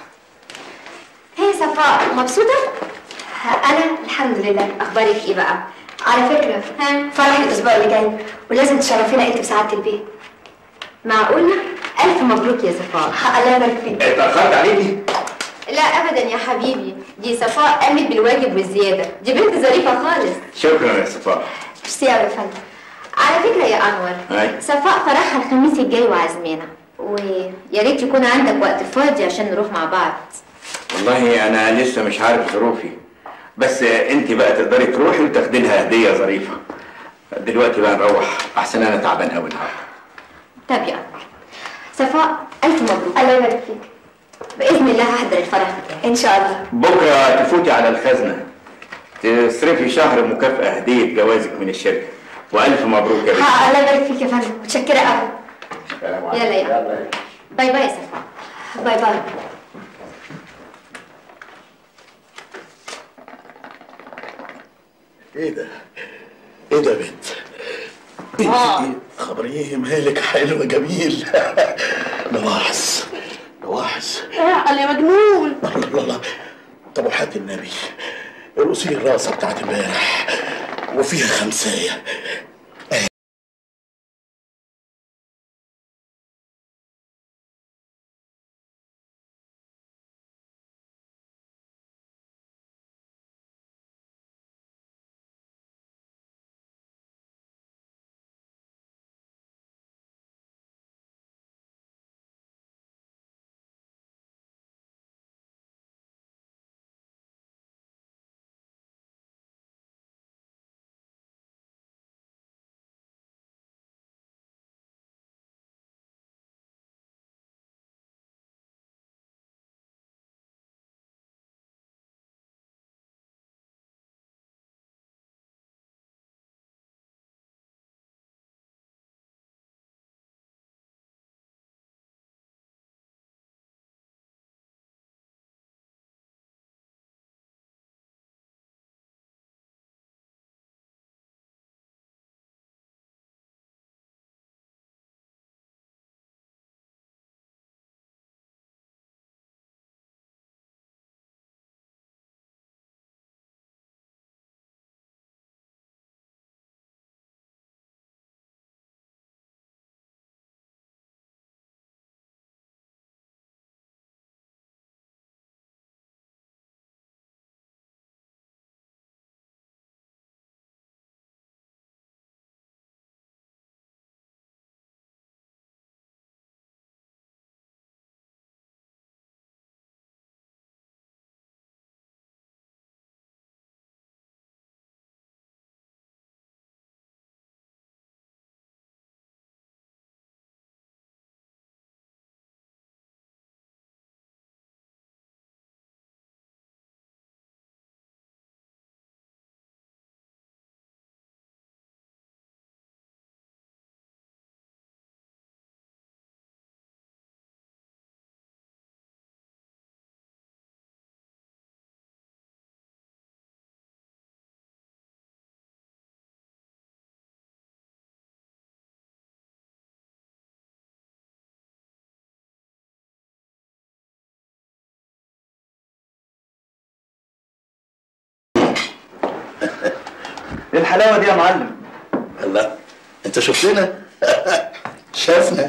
هي صفاء مبسوطه آه، انا الحمد لله اخبارك ايه بقى على فكره ها فرح الاسبوع اللي جاي ولازم تشرفينا انت وسعاده البيه معقوله الف مبروك يا صفاء الله يبارك فيك اتأخرت عليكي لا ابدا يا حبيبي دي صفاء قامت بالواجب والزياده دي بنت ظريفه خالص شكرا يا صفاء ميرسي قوي يا فندم على فكره يا انور أي. صفاء فرحها الخميس الجاي وعازمانا ويا ريت يكون عندك وقت فاضي عشان نروح مع بعض والله أنا لسه مش عارف ظروفي بس أنت بقى تقدري تروحي وتاخدي لها هدية ظريفة دلوقتي بقى نروح أحسن أنا تعبان قوي النهارده طب يا انور صفاء الف مبروك الله يبارك فيك باذن الله هحضر الفرح بتاعي ان شاء الله بكرة تفوتي على الخزنة تصرفي شهر مكافأة هدية جوازك من الشركة وألف مبروك يا بنتي ها الله يبارك فيك يا فندم متشكره قوي سلام يلا عليكم. يلا باي باي يا صفاء باي باي ايه ايه ده؟ ايه ده يا بنت؟ ايه آه. إيه؟ خبر ايه مالك حلو جميل نواحس نواحس اعقل يا مجنون الله الله الله طب وحياة النبي ارقصي لي الرقصة بتاعت امبارح وفيها خمساية ايه الحلاوه دي يا معلم الله انت شفتنا شافنا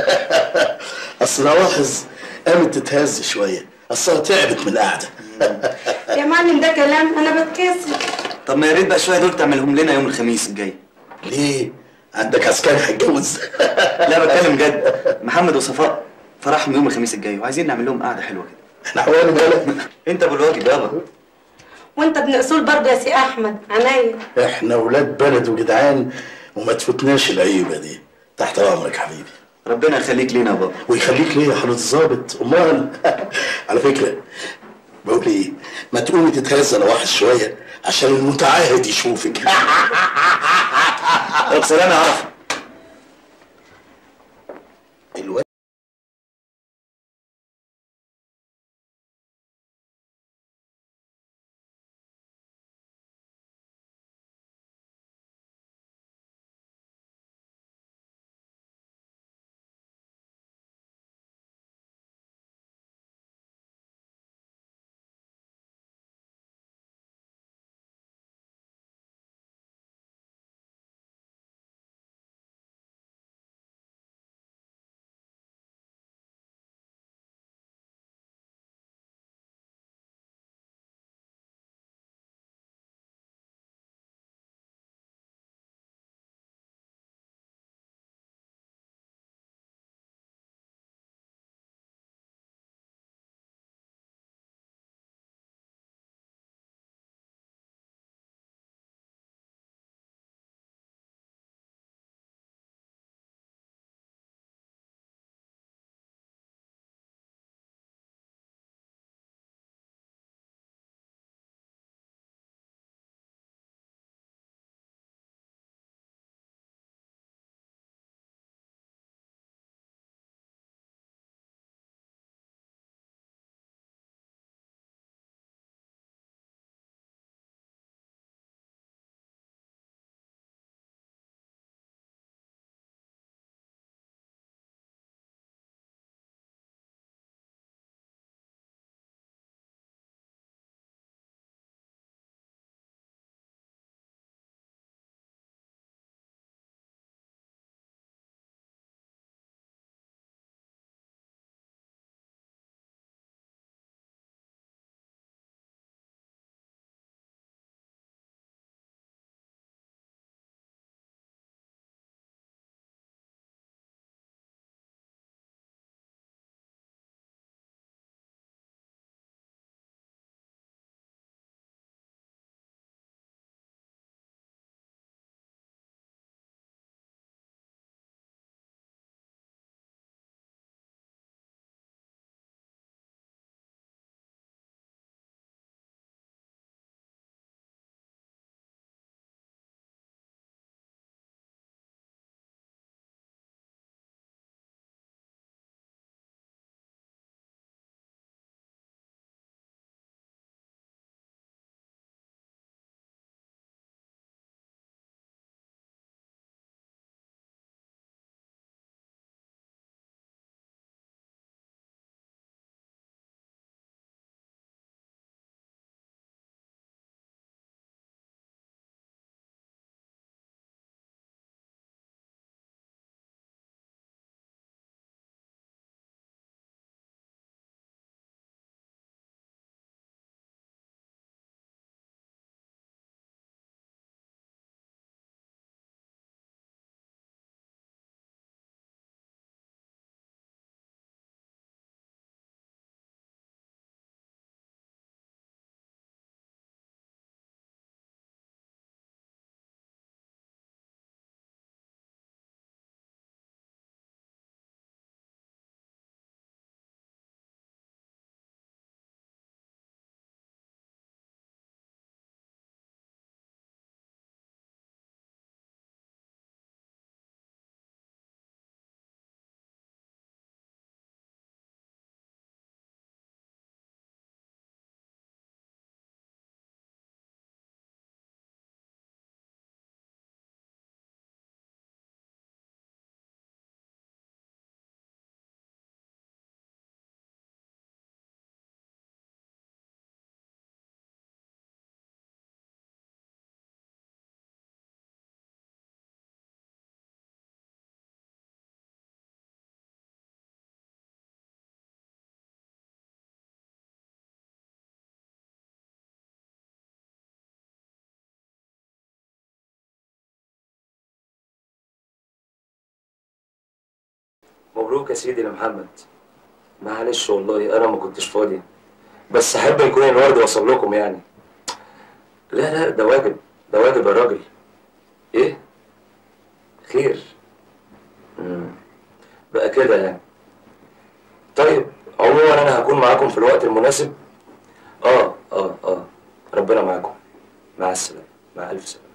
اصل نواحظ قامت تتهز شويه اصلها تعبت من القعده يا معلم ده كلام انا بتكسر طب ما يا ريت بقى شويه دول تعملهم لنا يوم الخميس الجاي ليه عندك عسكري هيتجوز لا بتكلم جد محمد وصفاء فرحهم يوم الخميس الجاي وعايزين نعمل لهم قعده حلوه كده احنا حوالي بالك انت ابو الواجب يابا وانت ابن اصول برضه يا سي احمد عينيا احنا ولاد بلد وجدعان وما تفوتناش العيبه دي تحت امرك حبيبي ربنا يخليك لينا يا بابا ويخليك ليه يا حضرة الظابط امال على فكره بقول ايه ما تقومي تتهز لواحد شويه عشان المتعاهد يشوفك طب سلام يا عرفه الواد مبروك يا سيدي لمحمد معلش والله انا ما كنتش فاضي بس احب يكون الورد وصل لكم يعني لا لا ده واجب ده واجب يا راجل ايه خير مم. بقى كده يعني طيب عموما انا هكون معاكم في الوقت المناسب اه اه اه ربنا معاكم مع السلامه مع الف سلامه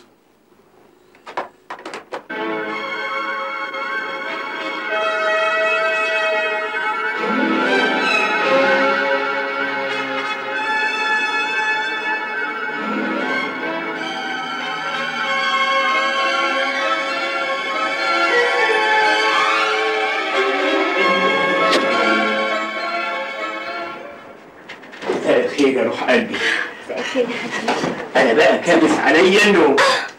مساء الخير يا روح قلبي مساء الخير يا حبيبي انا بقى كابس عليا النوم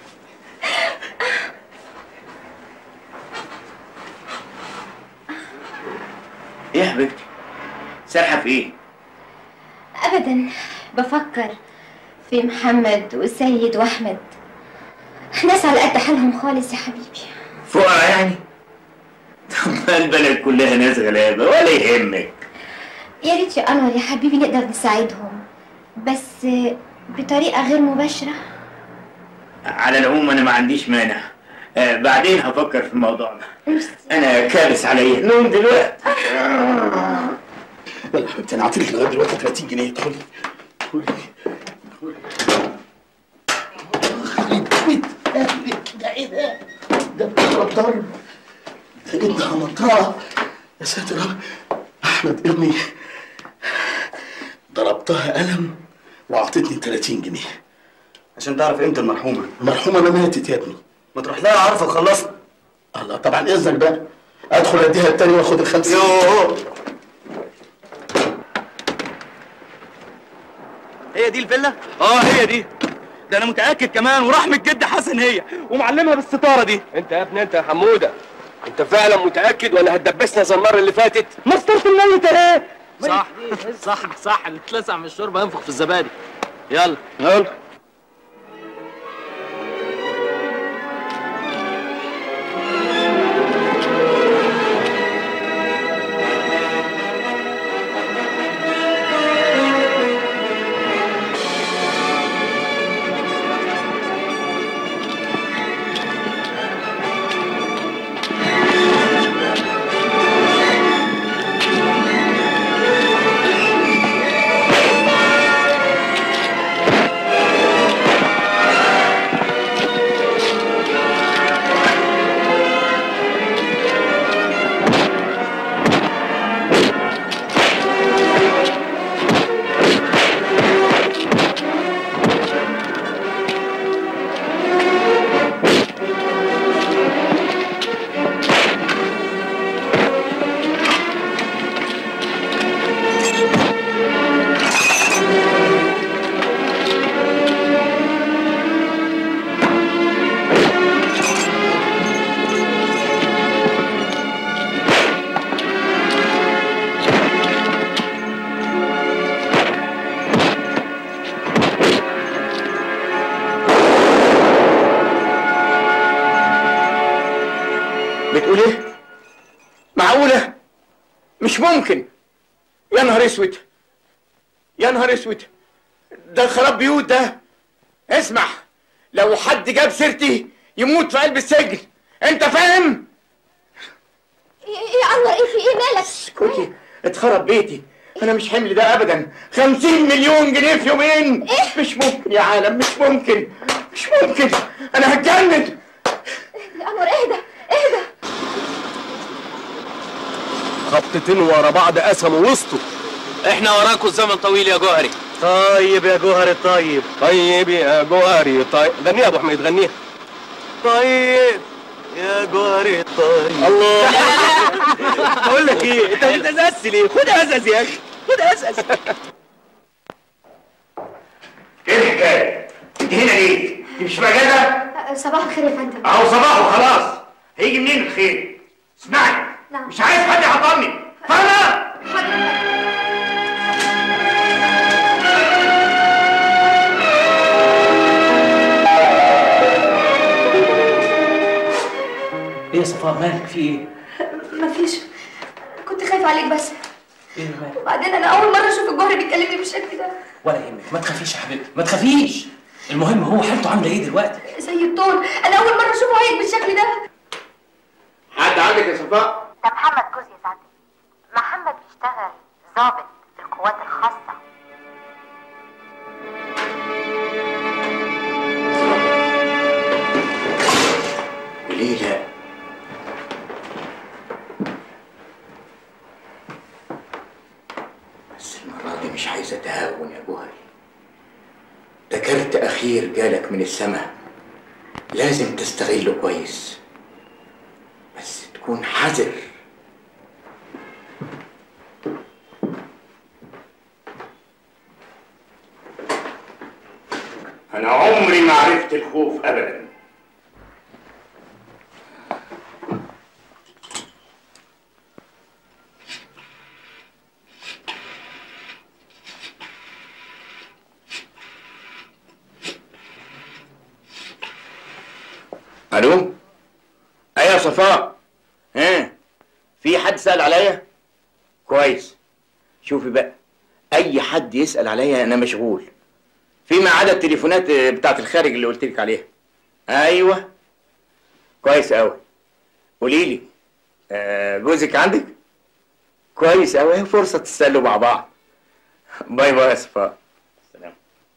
ايه يا حبيبتي سارحه في ايه ابدا بفكر في محمد وسيد واحمد ناس على قد حالهم خالص يا حبيبي فقرا يعني طب ما البلد كلها ناس غلابه ولا يهمك يا ريت يا انور يا حبيبي نقدر نساعدهم بس بطريقه غير مباشره على العموم انا ما عنديش مانع آه بعدين هفكر في الموضوع ده انا كابس عليا النوم دلوقتي يلا يا حبيبتي انا عاطيلك لغايه دلوقتي 30 جنيه ادخلي ده ايه ده؟ ده بتضرب ضرب ده انها منطقه يا ساتر يا رب احمد ابني ضربتها قلم واعطتني 30 جنيه عشان تعرف قيمه المرحومه المرحومه انا ماتت يا ابني ما تروح لها عارفه خلصنا الله طبعا اذنك بقى ادخل اديها التاني واخد الخمسين يوه هي دي الفيلا؟ اه هي دي ده انا متاكد كمان ورحمه جد حسن هي ومعلمها بالستاره دي انت يا ابني انت يا حموده انت فعلا متاكد ولا هتدبسنا زي المره اللي فاتت مسطره الميت اهي صح صح صح اللي اتلسع من الشوربه ينفخ في الزبادي يلا يلا بتقول ايه؟ معقولة؟ مش ممكن يا نهار اسود يا نهار اسود ده خراب بيوت ده اسمع لو حد جاب سيرتي يموت في قلب السجن انت فاهم؟ يا انور ايه في ايه مالك اسكتي اتخرب بيتي انا مش حمل ده ابدا خمسين مليون جنيه في يومين إيه؟ مش ممكن يا عالم مش ممكن مش ممكن انا هتجنن يا انور اهدى اهدى خبطتين ورا بعض قسموا وسطه احنا وراكوا الزمن طويل يا جوهري طيب يا جوهري طيب طيب يا جوهري طيب غنيها يا ابو حميد غنيها طيب يا جوهري طيب الله بقول لك ايه انت بتتأسس ليه خد ازاز يا اخي خد ازاز ايه الحكايه؟ انت هنا ليه؟ انت مش مجازة؟ صباح الخير يا فندم اهو صباح وخلاص هيجي منين الخير؟ اسمعي نعم مش عايز حد يعطلني فاهمة؟ ايه يا صفاء مالك في ايه مفيش عليك بس ايه مالك وبعدين انا اول مره اشوف الجوهري بيكلمني بالشكل ده ولا يهمك ما تخافيش يا حبيبتي ما تخافيش المهم هو حالته عامله ايه دلوقتي زي الطول انا اول مره اشوفه هيك بالشكل ده حد عندك يا صفاء ده محمد جوزي يا سعادتك محمد بيشتغل ضابط في القوات الخاصة ليه لا بس المرة دي مش عايزة تهاون يا جوهري ده كارت أخير جالك من السماء لازم تستغله كويس بس تكون حذر أنا عمري ما عرفت الخوف أبداً الو ايوه يا صفاء ها في حد سأل عليا كويس شوفي بقى اي حد يسأل عليا انا مشغول فيما عدا التليفونات بتاعت الخارج اللي قلت لك عليها ايوه كويس قوي قولي لي آه جوزك عندك كويس قوي فرصه تسالوا مع بعض باي باي يا صفاء سلام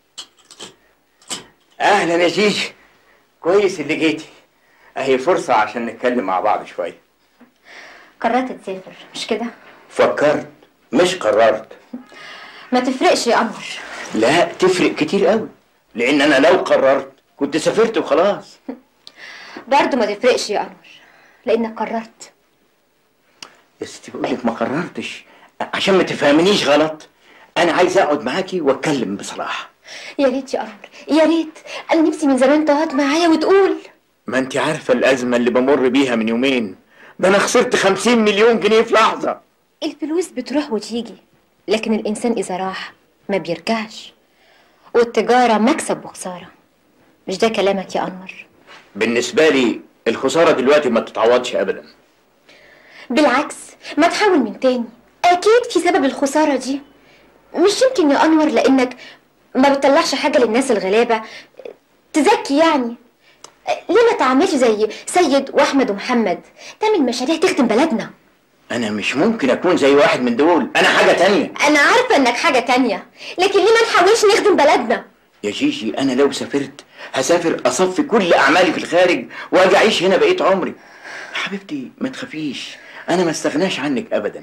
اهلا يا جيجي كويس اللي جيتي اهي فرصه عشان نتكلم مع بعض شويه قررت تسافر مش كده فكرت مش قررت ما تفرقش يا قمر لا تفرق كتير قوي لان انا لو قررت كنت سافرت وخلاص برضه ما تفرقش يا قمر لانك قررت يا ستي بقول لك ما قررتش عشان ما تفهمنيش غلط انا عايز اقعد معاكي واتكلم بصراحه يا ريت يا قمر يا ريت انا نفسي من زمان تقعد معايا وتقول ما انت عارفه الازمه اللي بمر بيها من يومين ده انا خسرت خمسين مليون جنيه في لحظه الفلوس بتروح وتيجي لكن الانسان اذا راح ما بيرجعش والتجاره مكسب وخساره مش ده كلامك يا قمر بالنسبه لي الخساره دلوقتي ما تتعوضش ابدا بالعكس ما تحاول من تاني اكيد في سبب الخساره دي مش يمكن يا انور لانك ما بتطلعش حاجه للناس الغلابه تزكي يعني ليه ما تعملش زي سيد واحمد ومحمد تعمل مشاريع تخدم بلدنا انا مش ممكن اكون زي واحد من دول انا حاجه تانية انا عارفه انك حاجه تانية لكن ليه ما نحاولش نخدم بلدنا يا جيجي انا لو سافرت هسافر اصفي كل اعمالي في الخارج واجي اعيش هنا بقيت عمري حبيبتي ما تخافيش انا ما استغناش عنك ابدا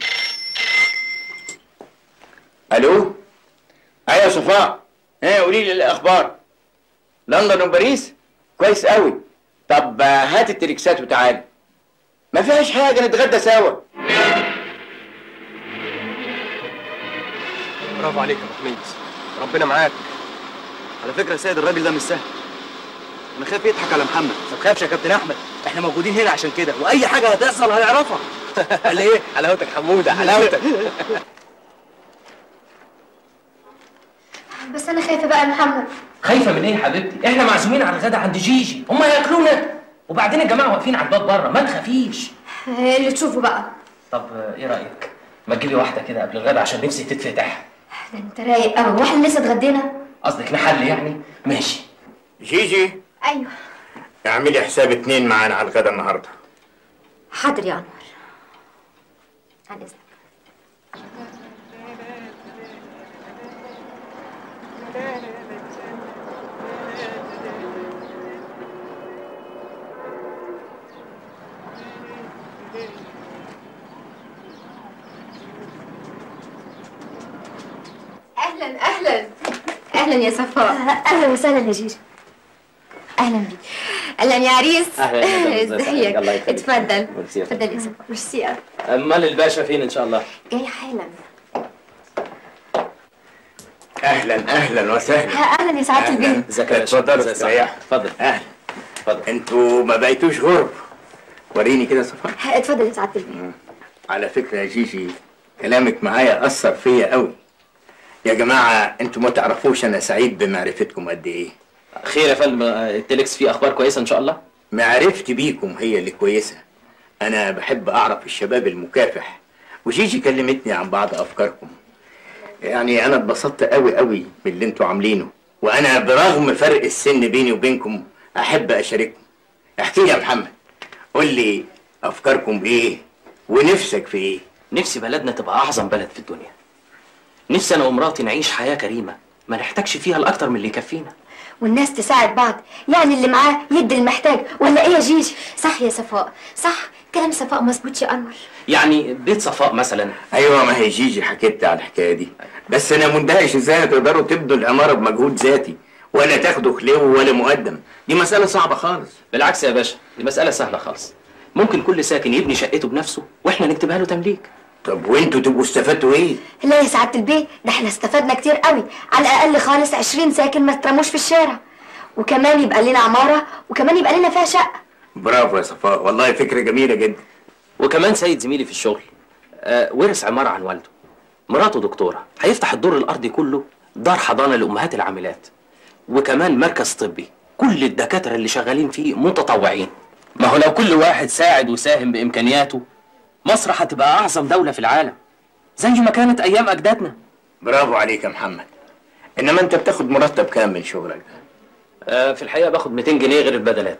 الو ايوه يا صفاء ايه قولي لي الاخبار لندن وباريس كويس قوي طب آه، هات التريكسات وتعالي ما فيهاش حاجه نتغدى سوا برافو عليك يا ابو حميد ربنا معاك على فكره يا سيد الراجل ده مش سهل انا خايف يضحك على محمد ما تخافش يا كابتن احمد احنا موجودين هنا عشان كده واي حاجه هتحصل هيعرفها قال ايه حلاوتك حموده حلاوتك بس انا خايفه بقى يا محمد خايفه من ايه يا حبيبتي احنا معزومين على الغدا عند جيجي هم هياكلونا وبعدين الجماعه واقفين على الباب بره ما تخافيش اللي تشوفه بقى طب آه، ايه رايك ما تجيبي واحده كده قبل الغدا عشان نفسي تتفتح ده انت رايق قوي واحنا لسه اتغدينا قصدك نحل يعني ماشي جيجي ايوه اعملي حساب اتنين معانا على الغدا النهارده حاضر يا انور عن اذنك اهلا اهلا اهلا يا صفاء اهلا وسهلا يا جيجي اهلا بيك اهلا يا عريس أهلا يا مدام، ازيك الله يخليك. اتفضل ميرسي يا اتفضل يا صفاء ميرسي أوي. امال الباشا فين ان شاء الله جاي حالا اهلا اهلا وسهلا اهلا يا سعاده البنت ازيك يا باشا اتفضلوا ازيك؟ استريحوا اتفضل اهلا اتفضل انتوا ما بقيتوش غرب وريني كده صفاء اتفضل يا سعاده البنت على فكره يا جيجي كلامك معايا اثر فيا قوي يا جماعه انتوا ما تعرفوش انا سعيد بمعرفتكم قد ايه خير يا فندم آه، التليكس فيه اخبار كويسه ان شاء الله معرفتي بيكم هي اللي كويسه انا بحب اعرف الشباب المكافح وجيجي كلمتني عن بعض افكاركم يعني انا اتبسطت قوي قوي باللي انتوا عاملينه وانا برغم فرق السن بيني وبينكم احب اشارككم احكي لي يا محمد قول لي افكاركم ايه ونفسك في ايه نفسي بلدنا تبقى اعظم بلد في الدنيا نفسي انا ومراتي نعيش حياه كريمه ما نحتاجش فيها الاكتر من اللي يكفينا والناس تساعد بعض يعني اللي معاه يدي المحتاج ولا ايه يا جيجي صح يا صفاء صح كلام صفاء مظبوط يا انور يعني بيت صفاء مثلا ايوه ما هي جيجي حكيت على الحكايه دي بس انا مندهش ازاي تقدروا تبنوا العماره بمجهود ذاتي ولا تاخدوا خلو ولا مقدم دي مساله صعبه خالص بالعكس يا باشا دي مساله سهله خالص ممكن كل ساكن يبني شقته بنفسه واحنا نكتبها له تمليك طب وانتوا تبقوا استفدتوا ايه لا يا سعاده البيه ده احنا استفدنا كتير قوي على الاقل خالص 20 ساكن ما اترموش في الشارع وكمان يبقى لنا عماره وكمان يبقى لنا فيها شقه برافو يا صفاء والله فكره جميله جدا وكمان سيد زميلي في الشغل آه ورث عماره عن والده مراته دكتوره هيفتح الدور الارضي كله دار حضانه لامهات العاملات وكمان مركز طبي كل الدكاتره اللي شغالين فيه متطوعين ما هو لو كل واحد ساعد وساهم بامكانياته مصر هتبقى اعظم دوله في العالم زي ما كانت ايام اجدادنا برافو عليك يا محمد انما انت بتاخد مرتب كام من شغلك آه في الحقيقه باخد 200 جنيه غير البدلات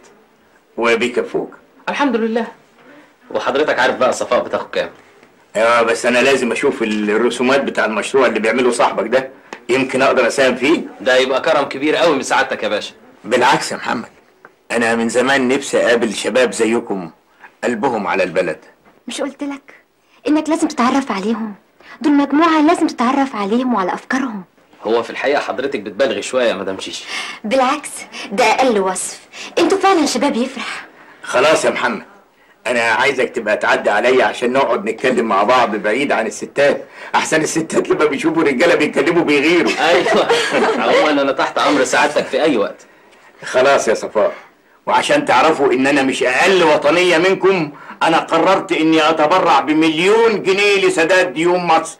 وبيكفوك الحمد لله وحضرتك عارف بقى صفاء بتاخد كام اه بس انا لازم اشوف الرسومات بتاع المشروع اللي بيعمله صاحبك ده يمكن اقدر اساهم فيه ده يبقى كرم كبير قوي من سعادتك يا باشا بالعكس يا محمد انا من زمان نفسي اقابل شباب زيكم قلبهم على البلد مش قلت لك انك لازم تتعرف عليهم دول مجموعه لازم تتعرف عليهم وعلى افكارهم هو في الحقيقه حضرتك بتبالغي شويه يا مدام شيشي بالعكس ده اقل وصف انتوا فعلا شباب يفرح خلاص يا محمد انا عايزك تبقى تعدي عليا عشان نقعد نتكلم مع بعض بعيد عن الستات احسن الستات لما بيشوفوا رجاله بيتكلموا بيغيروا ايوه عموما انا تحت امر سعادتك في اي وقت خلاص يا صفاء وعشان تعرفوا ان انا مش اقل وطنيه منكم انا قررت اني اتبرع بمليون جنيه لسداد ديون مصر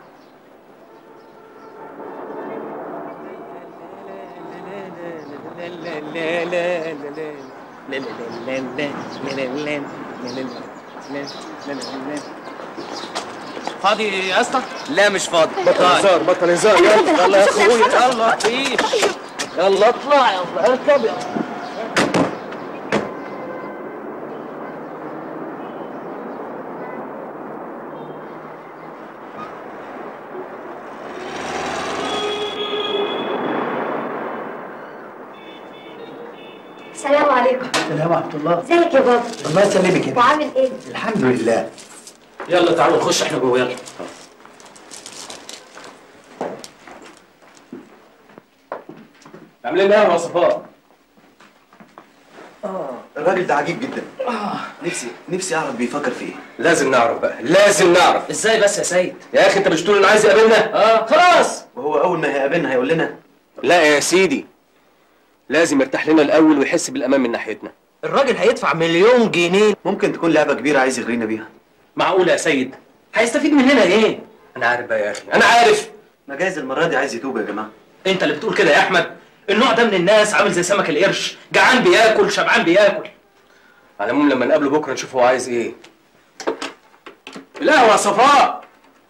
فاضي يا اسطى؟ لا مش فاضي بطل هزار بطل هزار يلا يلا يا اخويا يلا يلا مفيش يلا اطلع يلا اركب يلا السلام عليكم السلام ورحمة الله ازيك يا بابا الله يسلمك يا وعامل ايه الحمد لله يلا تعالوا نخش احنا جوه يلا عاملين ايه يا صفاء اه الراجل ده عجيب جدا نفسي نفسي اعرف بيفكر في ايه لازم نعرف بقى لازم نعرف ازاي بس يا سيد يا اخي انت مش تقول انه عايز يقابلنا اه خلاص وهو اول ما هيقابلنا هيقول لنا لا يا سيدي لازم يرتاح لنا الاول ويحس بالامان من ناحيتنا الراجل هيدفع مليون جنيه ممكن تكون لعبه كبيره عايز يغرينا بيها معقول يا سيد هيستفيد مننا ايه انا عارف بقى يا اخي انا عارف ما جايز المره دي عايز يتوب يا جماعه انت اللي بتقول كده يا احمد النوع ده من الناس عامل زي سمك القرش جعان بياكل شبعان بياكل على العموم لما نقابله بكره نشوف هو عايز ايه لا يا صفاء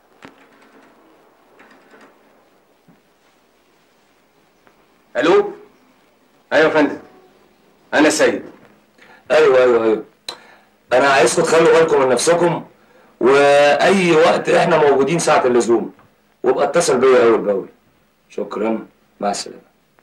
الو ايوه يا فندم انا سيد ايوه ايوه ايوه انا عايزكم تخلوا بالكم من نفسكم واي وقت احنا موجودين ساعه اللزوم وابقى اتصل بيا اول باول شكرا مع السلامه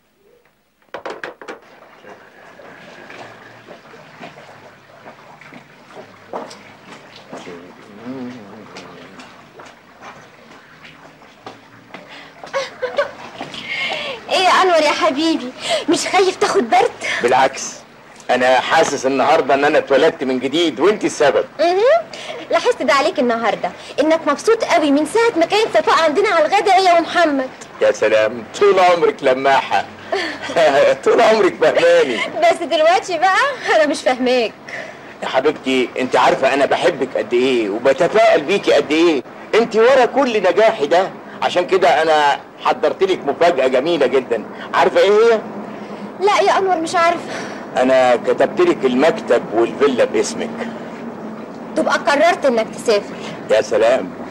ايه يا انور يا حبيبي مش خايف تاخد برد بالعكس انا حاسس النهارده ان انا اتولدت من جديد وانت السبب اها لاحظت ده عليك النهارده انك مبسوط قوي من ساعه ما كانت صفاء عندنا على الغدا هي ومحمد يا سلام طول عمرك لماحه طول عمرك فهماني بس دلوقتي بقى انا مش فاهماك يا حبيبتي انت عارفه انا بحبك قد ايه وبتفائل بيكي قد ايه انت ورا كل نجاحي ده عشان كده انا حضرت لك مفاجاه جميله جدا عارفه ايه هي لا يا انور مش عارفه انا كتبت لك المكتب والفيلا باسمك تبقى قررت انك تسافر يا سلام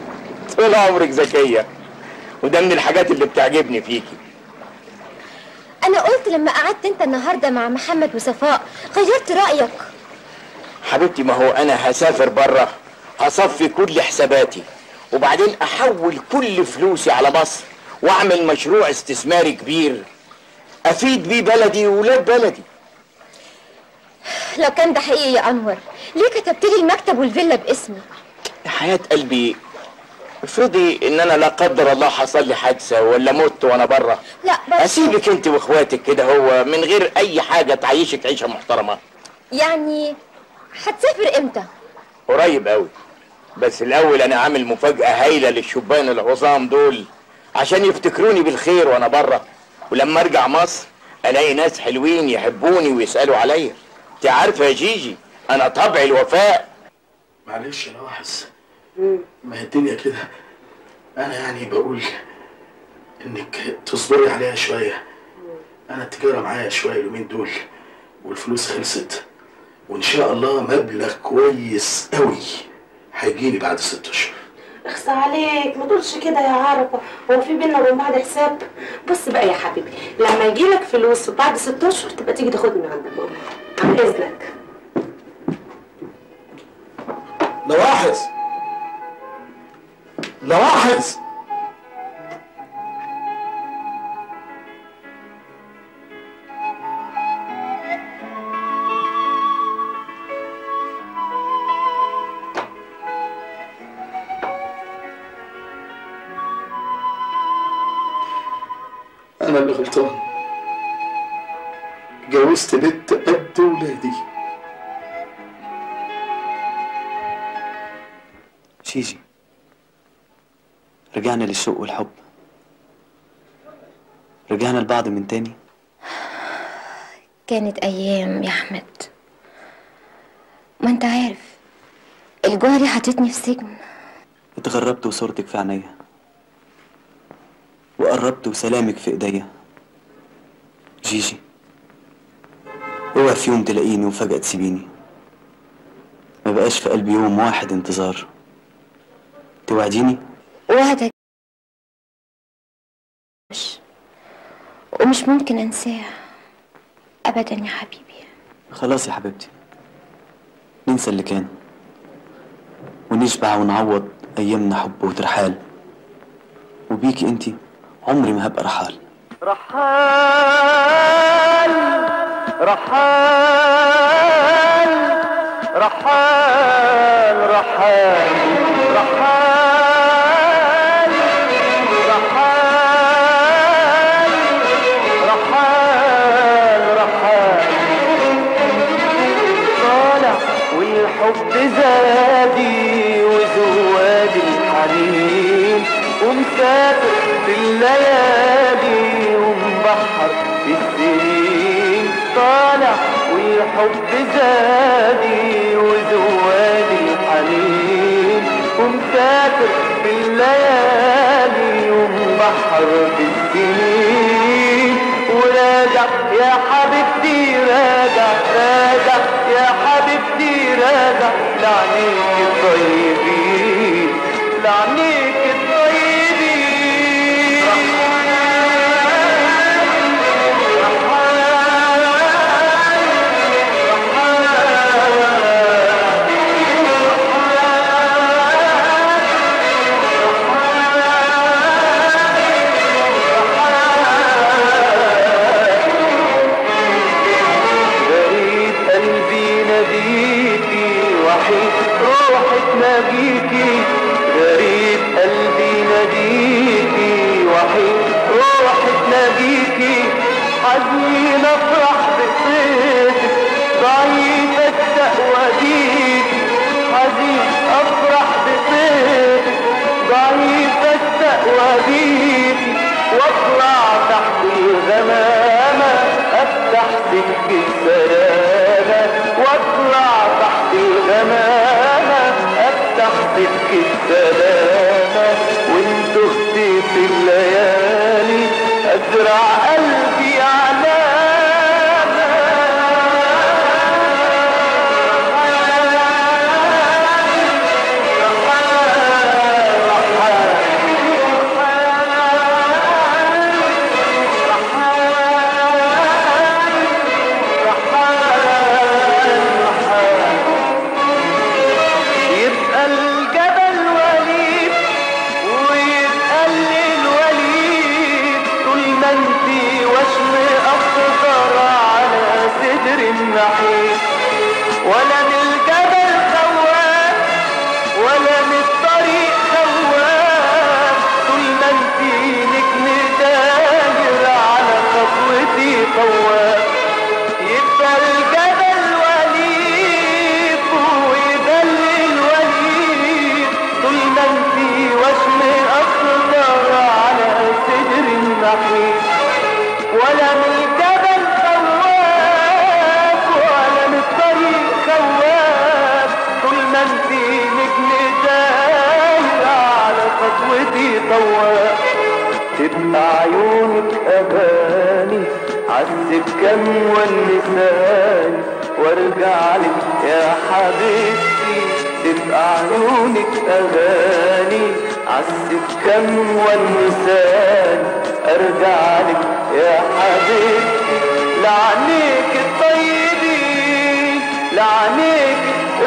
طول عمرك ذكيه وده من الحاجات اللي بتعجبني فيكي انا قلت لما قعدت انت النهارده مع محمد وصفاء غيرت رايك حبيبتي ما هو انا هسافر بره هصفي كل حساباتي وبعدين احول كل فلوسي على مصر واعمل مشروع استثماري كبير افيد بيه بلدي وولاد بلدي لو كان ده حقيقي يا انور ليه كتبت لي المكتب والفيلا باسمي يا حياة قلبي افرضي ان انا لا قدر الله حصل لي حادثه ولا مت وانا بره لا بس اسيبك انت واخواتك كده هو من غير اي حاجه تعيشك عيشه محترمه يعني هتسافر امتى قريب قوي بس الاول انا عامل مفاجاه هايله للشبان العظام دول عشان يفتكروني بالخير وانا بره ولما ارجع مصر الاقي ناس حلوين يحبوني ويسالوا عليا انت عارفه يا جيجي انا طبعي الوفاء معلش انا واحس ما هي الدنيا كده انا يعني بقول انك تصبري عليها شويه انا التجاره معايا شويه اليومين دول والفلوس خلصت وان شاء الله مبلغ كويس قوي هيجيلي بعد ست اشهر اخصى عليك ما تقولش كده يا عرفة هو في بينا وبين بعض حساب بص بقى يا حبيبي لما يجيلك فلوس بعد ست اشهر تبقى تيجي تاخدني من عند ماما عن اذنك لواحظ لواحظ انا اللي غلطان جوزت بنت قد ولادي شيجي رجعنا للشوق والحب رجعنا لبعض من تاني كانت ايام يا احمد ما انت عارف الجوهري حطتني في سجن اتغربت وصورتك في عينيا وقربت وسلامك في ايديا جيجي اوعى في يوم تلاقيني وفجأة تسيبيني ما بقاش في قلبي يوم واحد انتظار توعديني وعدك ومش ممكن انساه ابدا يا حبيبي خلاص يا حبيبتي ننسى اللي كان ونشبع ونعوض ايامنا حب وترحال وبيكي انتي عمري ما هبقى رحال رحال رحال رحال رحال رحال رحال رحال رحال طالع والحب زادي وزواد الحنين ومسافر في الليالي ومبحر في السنين طالع والحب زادي وزواد الحنين ومسافر في الليالي ومبحر في السنين وراجع يا حبيبتي راجع راجع يا حبيبتي راجع لعنيك الطيبين لعنيك الطيبين بريد قلبي ناديكي وحيد روحي تناجيكي غريب قلبي ناديكي وحيد روحي تناجيكي حزين افرح بصيتك ضعيف التقوى ديكي حزين افرح بصيتك ضعيف التقوى ديكي واطلع تحت الغمامة افتح سكة سلامة واطلع تحت الغمامة افتح سكة سلامة وانت اختي في الليالي ازرع قلبي علامة تبقى عيونك أغاني عذب كم واللسان وارجع لك يا حبيبتي تبقى عيونك أغاني عذب كم واللسان ارجع لك يا حبيبتي لعنيك الطيبين لعنيك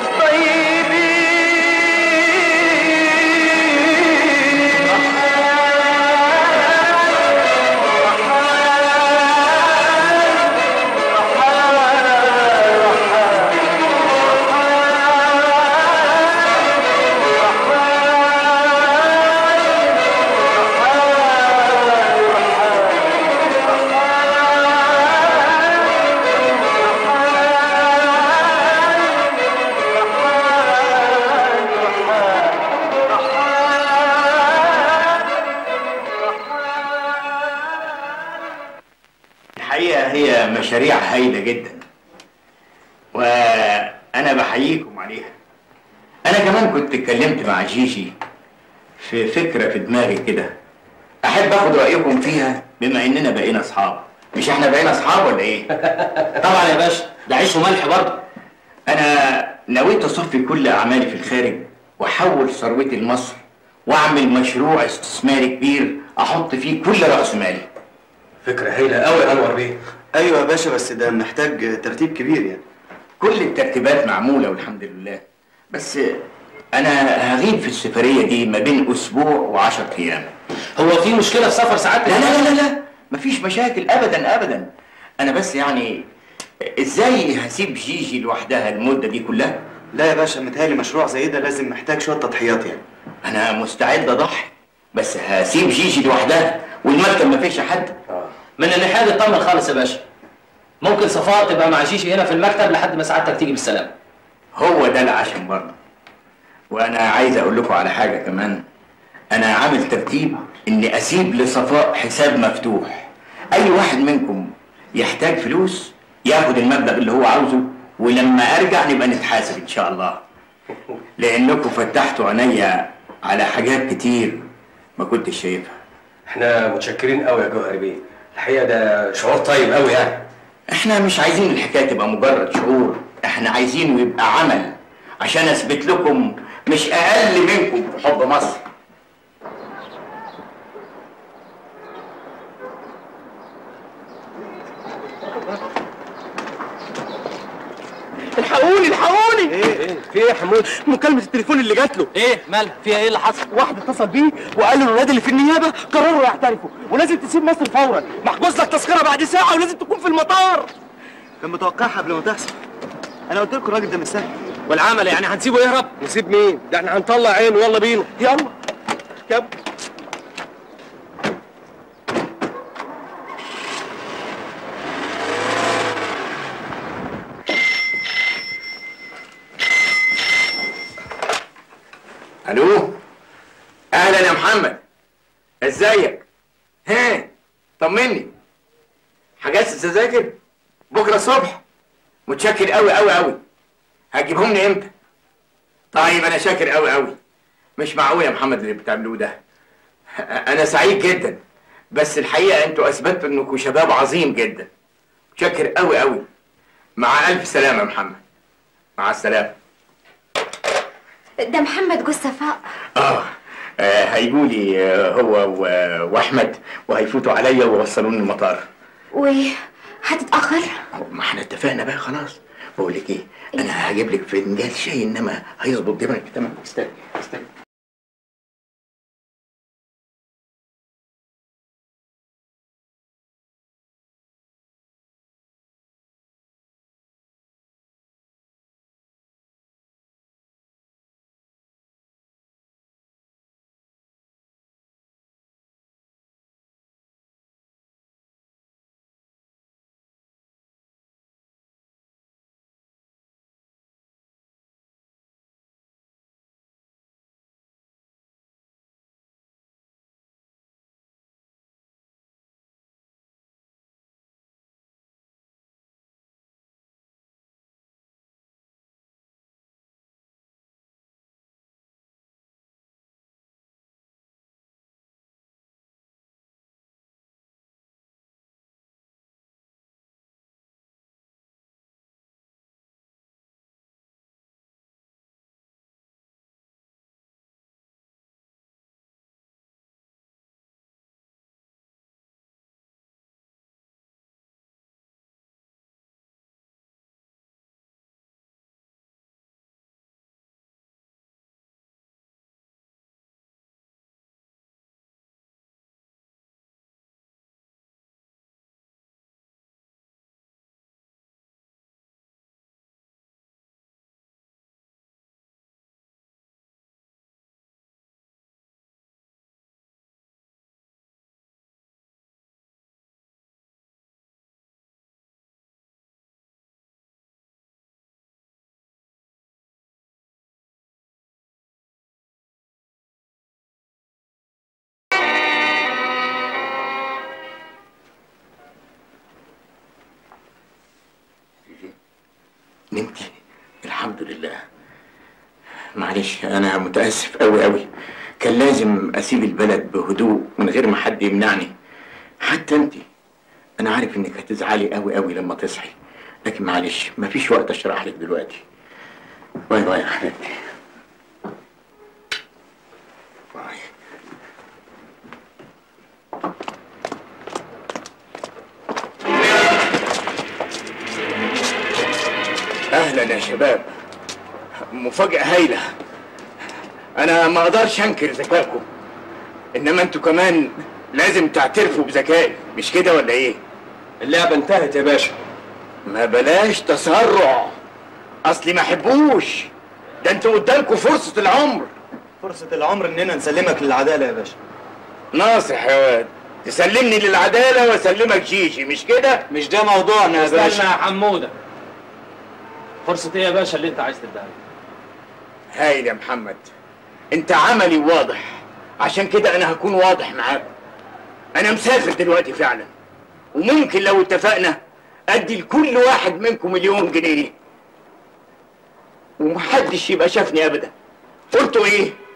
الحقيقة هي مشاريع هايلة جدا وأنا بحييكم عليها أنا كمان كنت اتكلمت مع جيجي في فكرة في دماغي كده أحب أخد رأيكم فيها بما إننا بقينا أصحاب مش إحنا بقينا أصحاب ولا إيه؟ طبعا يا باشا ده عيش وملح برضه أنا نويت أصفي كل أعمالي في الخارج وأحول ثروتي لمصر وأعمل مشروع استثماري كبير أحط فيه كل رأس مالي فكرة هايلة قوي يا أنور بيه أيوة يا باشا بس ده محتاج ترتيب كبير يعني كل الترتيبات معمولة والحمد لله بس أنا هغيب في السفرية دي ما بين أسبوع وعشر أيام هو في مشكلة في سفر سعادتك؟ لا لا لا لا لا مفيش مشاكل أبدا أبدا أنا بس يعني إزاي هسيب جيجي لوحدها المدة دي كلها؟ لا يا باشا متهيألي مشروع زي ده لازم محتاج شوية تضحيات يعني أنا مستعد أضحي بس هسيب جيجي لوحدها والمكتب ما فيش حد من الناحية دي اطمن خالص يا باشا ممكن صفاء تبقى مع شيشي هنا في المكتب لحد ما سعادتك تيجي بالسلامة هو ده العشم برضه وانا عايز اقول لكم على حاجه كمان انا عامل ترتيب اني اسيب لصفاء حساب مفتوح اي واحد منكم يحتاج فلوس ياخد المبلغ اللي هو عاوزه ولما ارجع نبقى نتحاسب ان شاء الله لانكم فتحتوا عينيا على حاجات كتير ما كنتش شايفها احنا متشكرين قوي يا جوهري بيه الحقيقة ده شعور طيب قوي يعني احنا مش عايزين الحكايه تبقى مجرد شعور احنا عايزينه يبقى عمل عشان اثبت لكم مش اقل منكم في حب مصر الحقوني الحقوني ايه في ايه يا حمود مكالمة التليفون اللي جات له ايه مالها فيها ايه اللي حصل واحد اتصل بيه وقال له الولاد اللي في النيابة قرروا يعترفوا ولازم تسيب مصر فورا محجوز لك تذكرة بعد ساعة ولازم تكون في المطار كان متوقعها قبل ما تحصل أنا قلت لكم الراجل ده مش سهل والعمل يعني هنسيبه يهرب نسيب مين ده احنا هنطلع عينه يلا بينا يلا كب الو اهلا يا محمد ازيك ها طمني حجزت التذاكر بكره الصبح متشكر قوي قوي قوي هتجيبهم لي امتى طيب انا شاكر قوي قوي مش معقول يا محمد اللي بتعملوه ده انا سعيد جدا بس الحقيقه انتوا اثبتوا انكم شباب عظيم جدا متشكر قوي قوي مع الف سلامه يا محمد مع السلامه ده محمد جوز صفاء اه آه، هيجولي آه، هو و- واحمد وهيفوتوا عليا ويوصلوني المطار وهتتأخر ما احنا اتفقنا بقى خلاص بقول لك ايه انا هجيب لك فنجان شاي انما هيظبط دماغك تمام استنى استنى نمتي الحمد لله معلش انا متاسف قوي قوي كان لازم اسيب البلد بهدوء من غير ما حد يمنعني حتى انت انا عارف انك هتزعلي قوي قوي لما تصحي لكن معلش مفيش وقت اشرح لك دلوقتي باي باي يا حبيبتي باي اهلا يا شباب مفاجأة هايلة انا ما اقدرش انكر ذكائكم انما انتوا كمان لازم تعترفوا بذكائي مش كده ولا ايه اللعبة انتهت يا باشا ما بلاش تسرع اصلي ما احبوش ده انتوا قدامكم فرصة العمر فرصة العمر اننا نسلمك للعدالة يا باشا ناصح يا واد تسلمني للعدالة واسلمك جيجي مش كده مش ده موضوعنا يا استنى باشا يا حموده فرصة ايه يا باشا اللي انت عايز تديها لي؟ هايل يا محمد انت عملي واضح عشان كده انا هكون واضح معاك انا مسافر دلوقتي فعلا وممكن لو اتفقنا ادي لكل واحد منكم مليون جنيه ومحدش يبقى شافني ابدا قلتوا ايه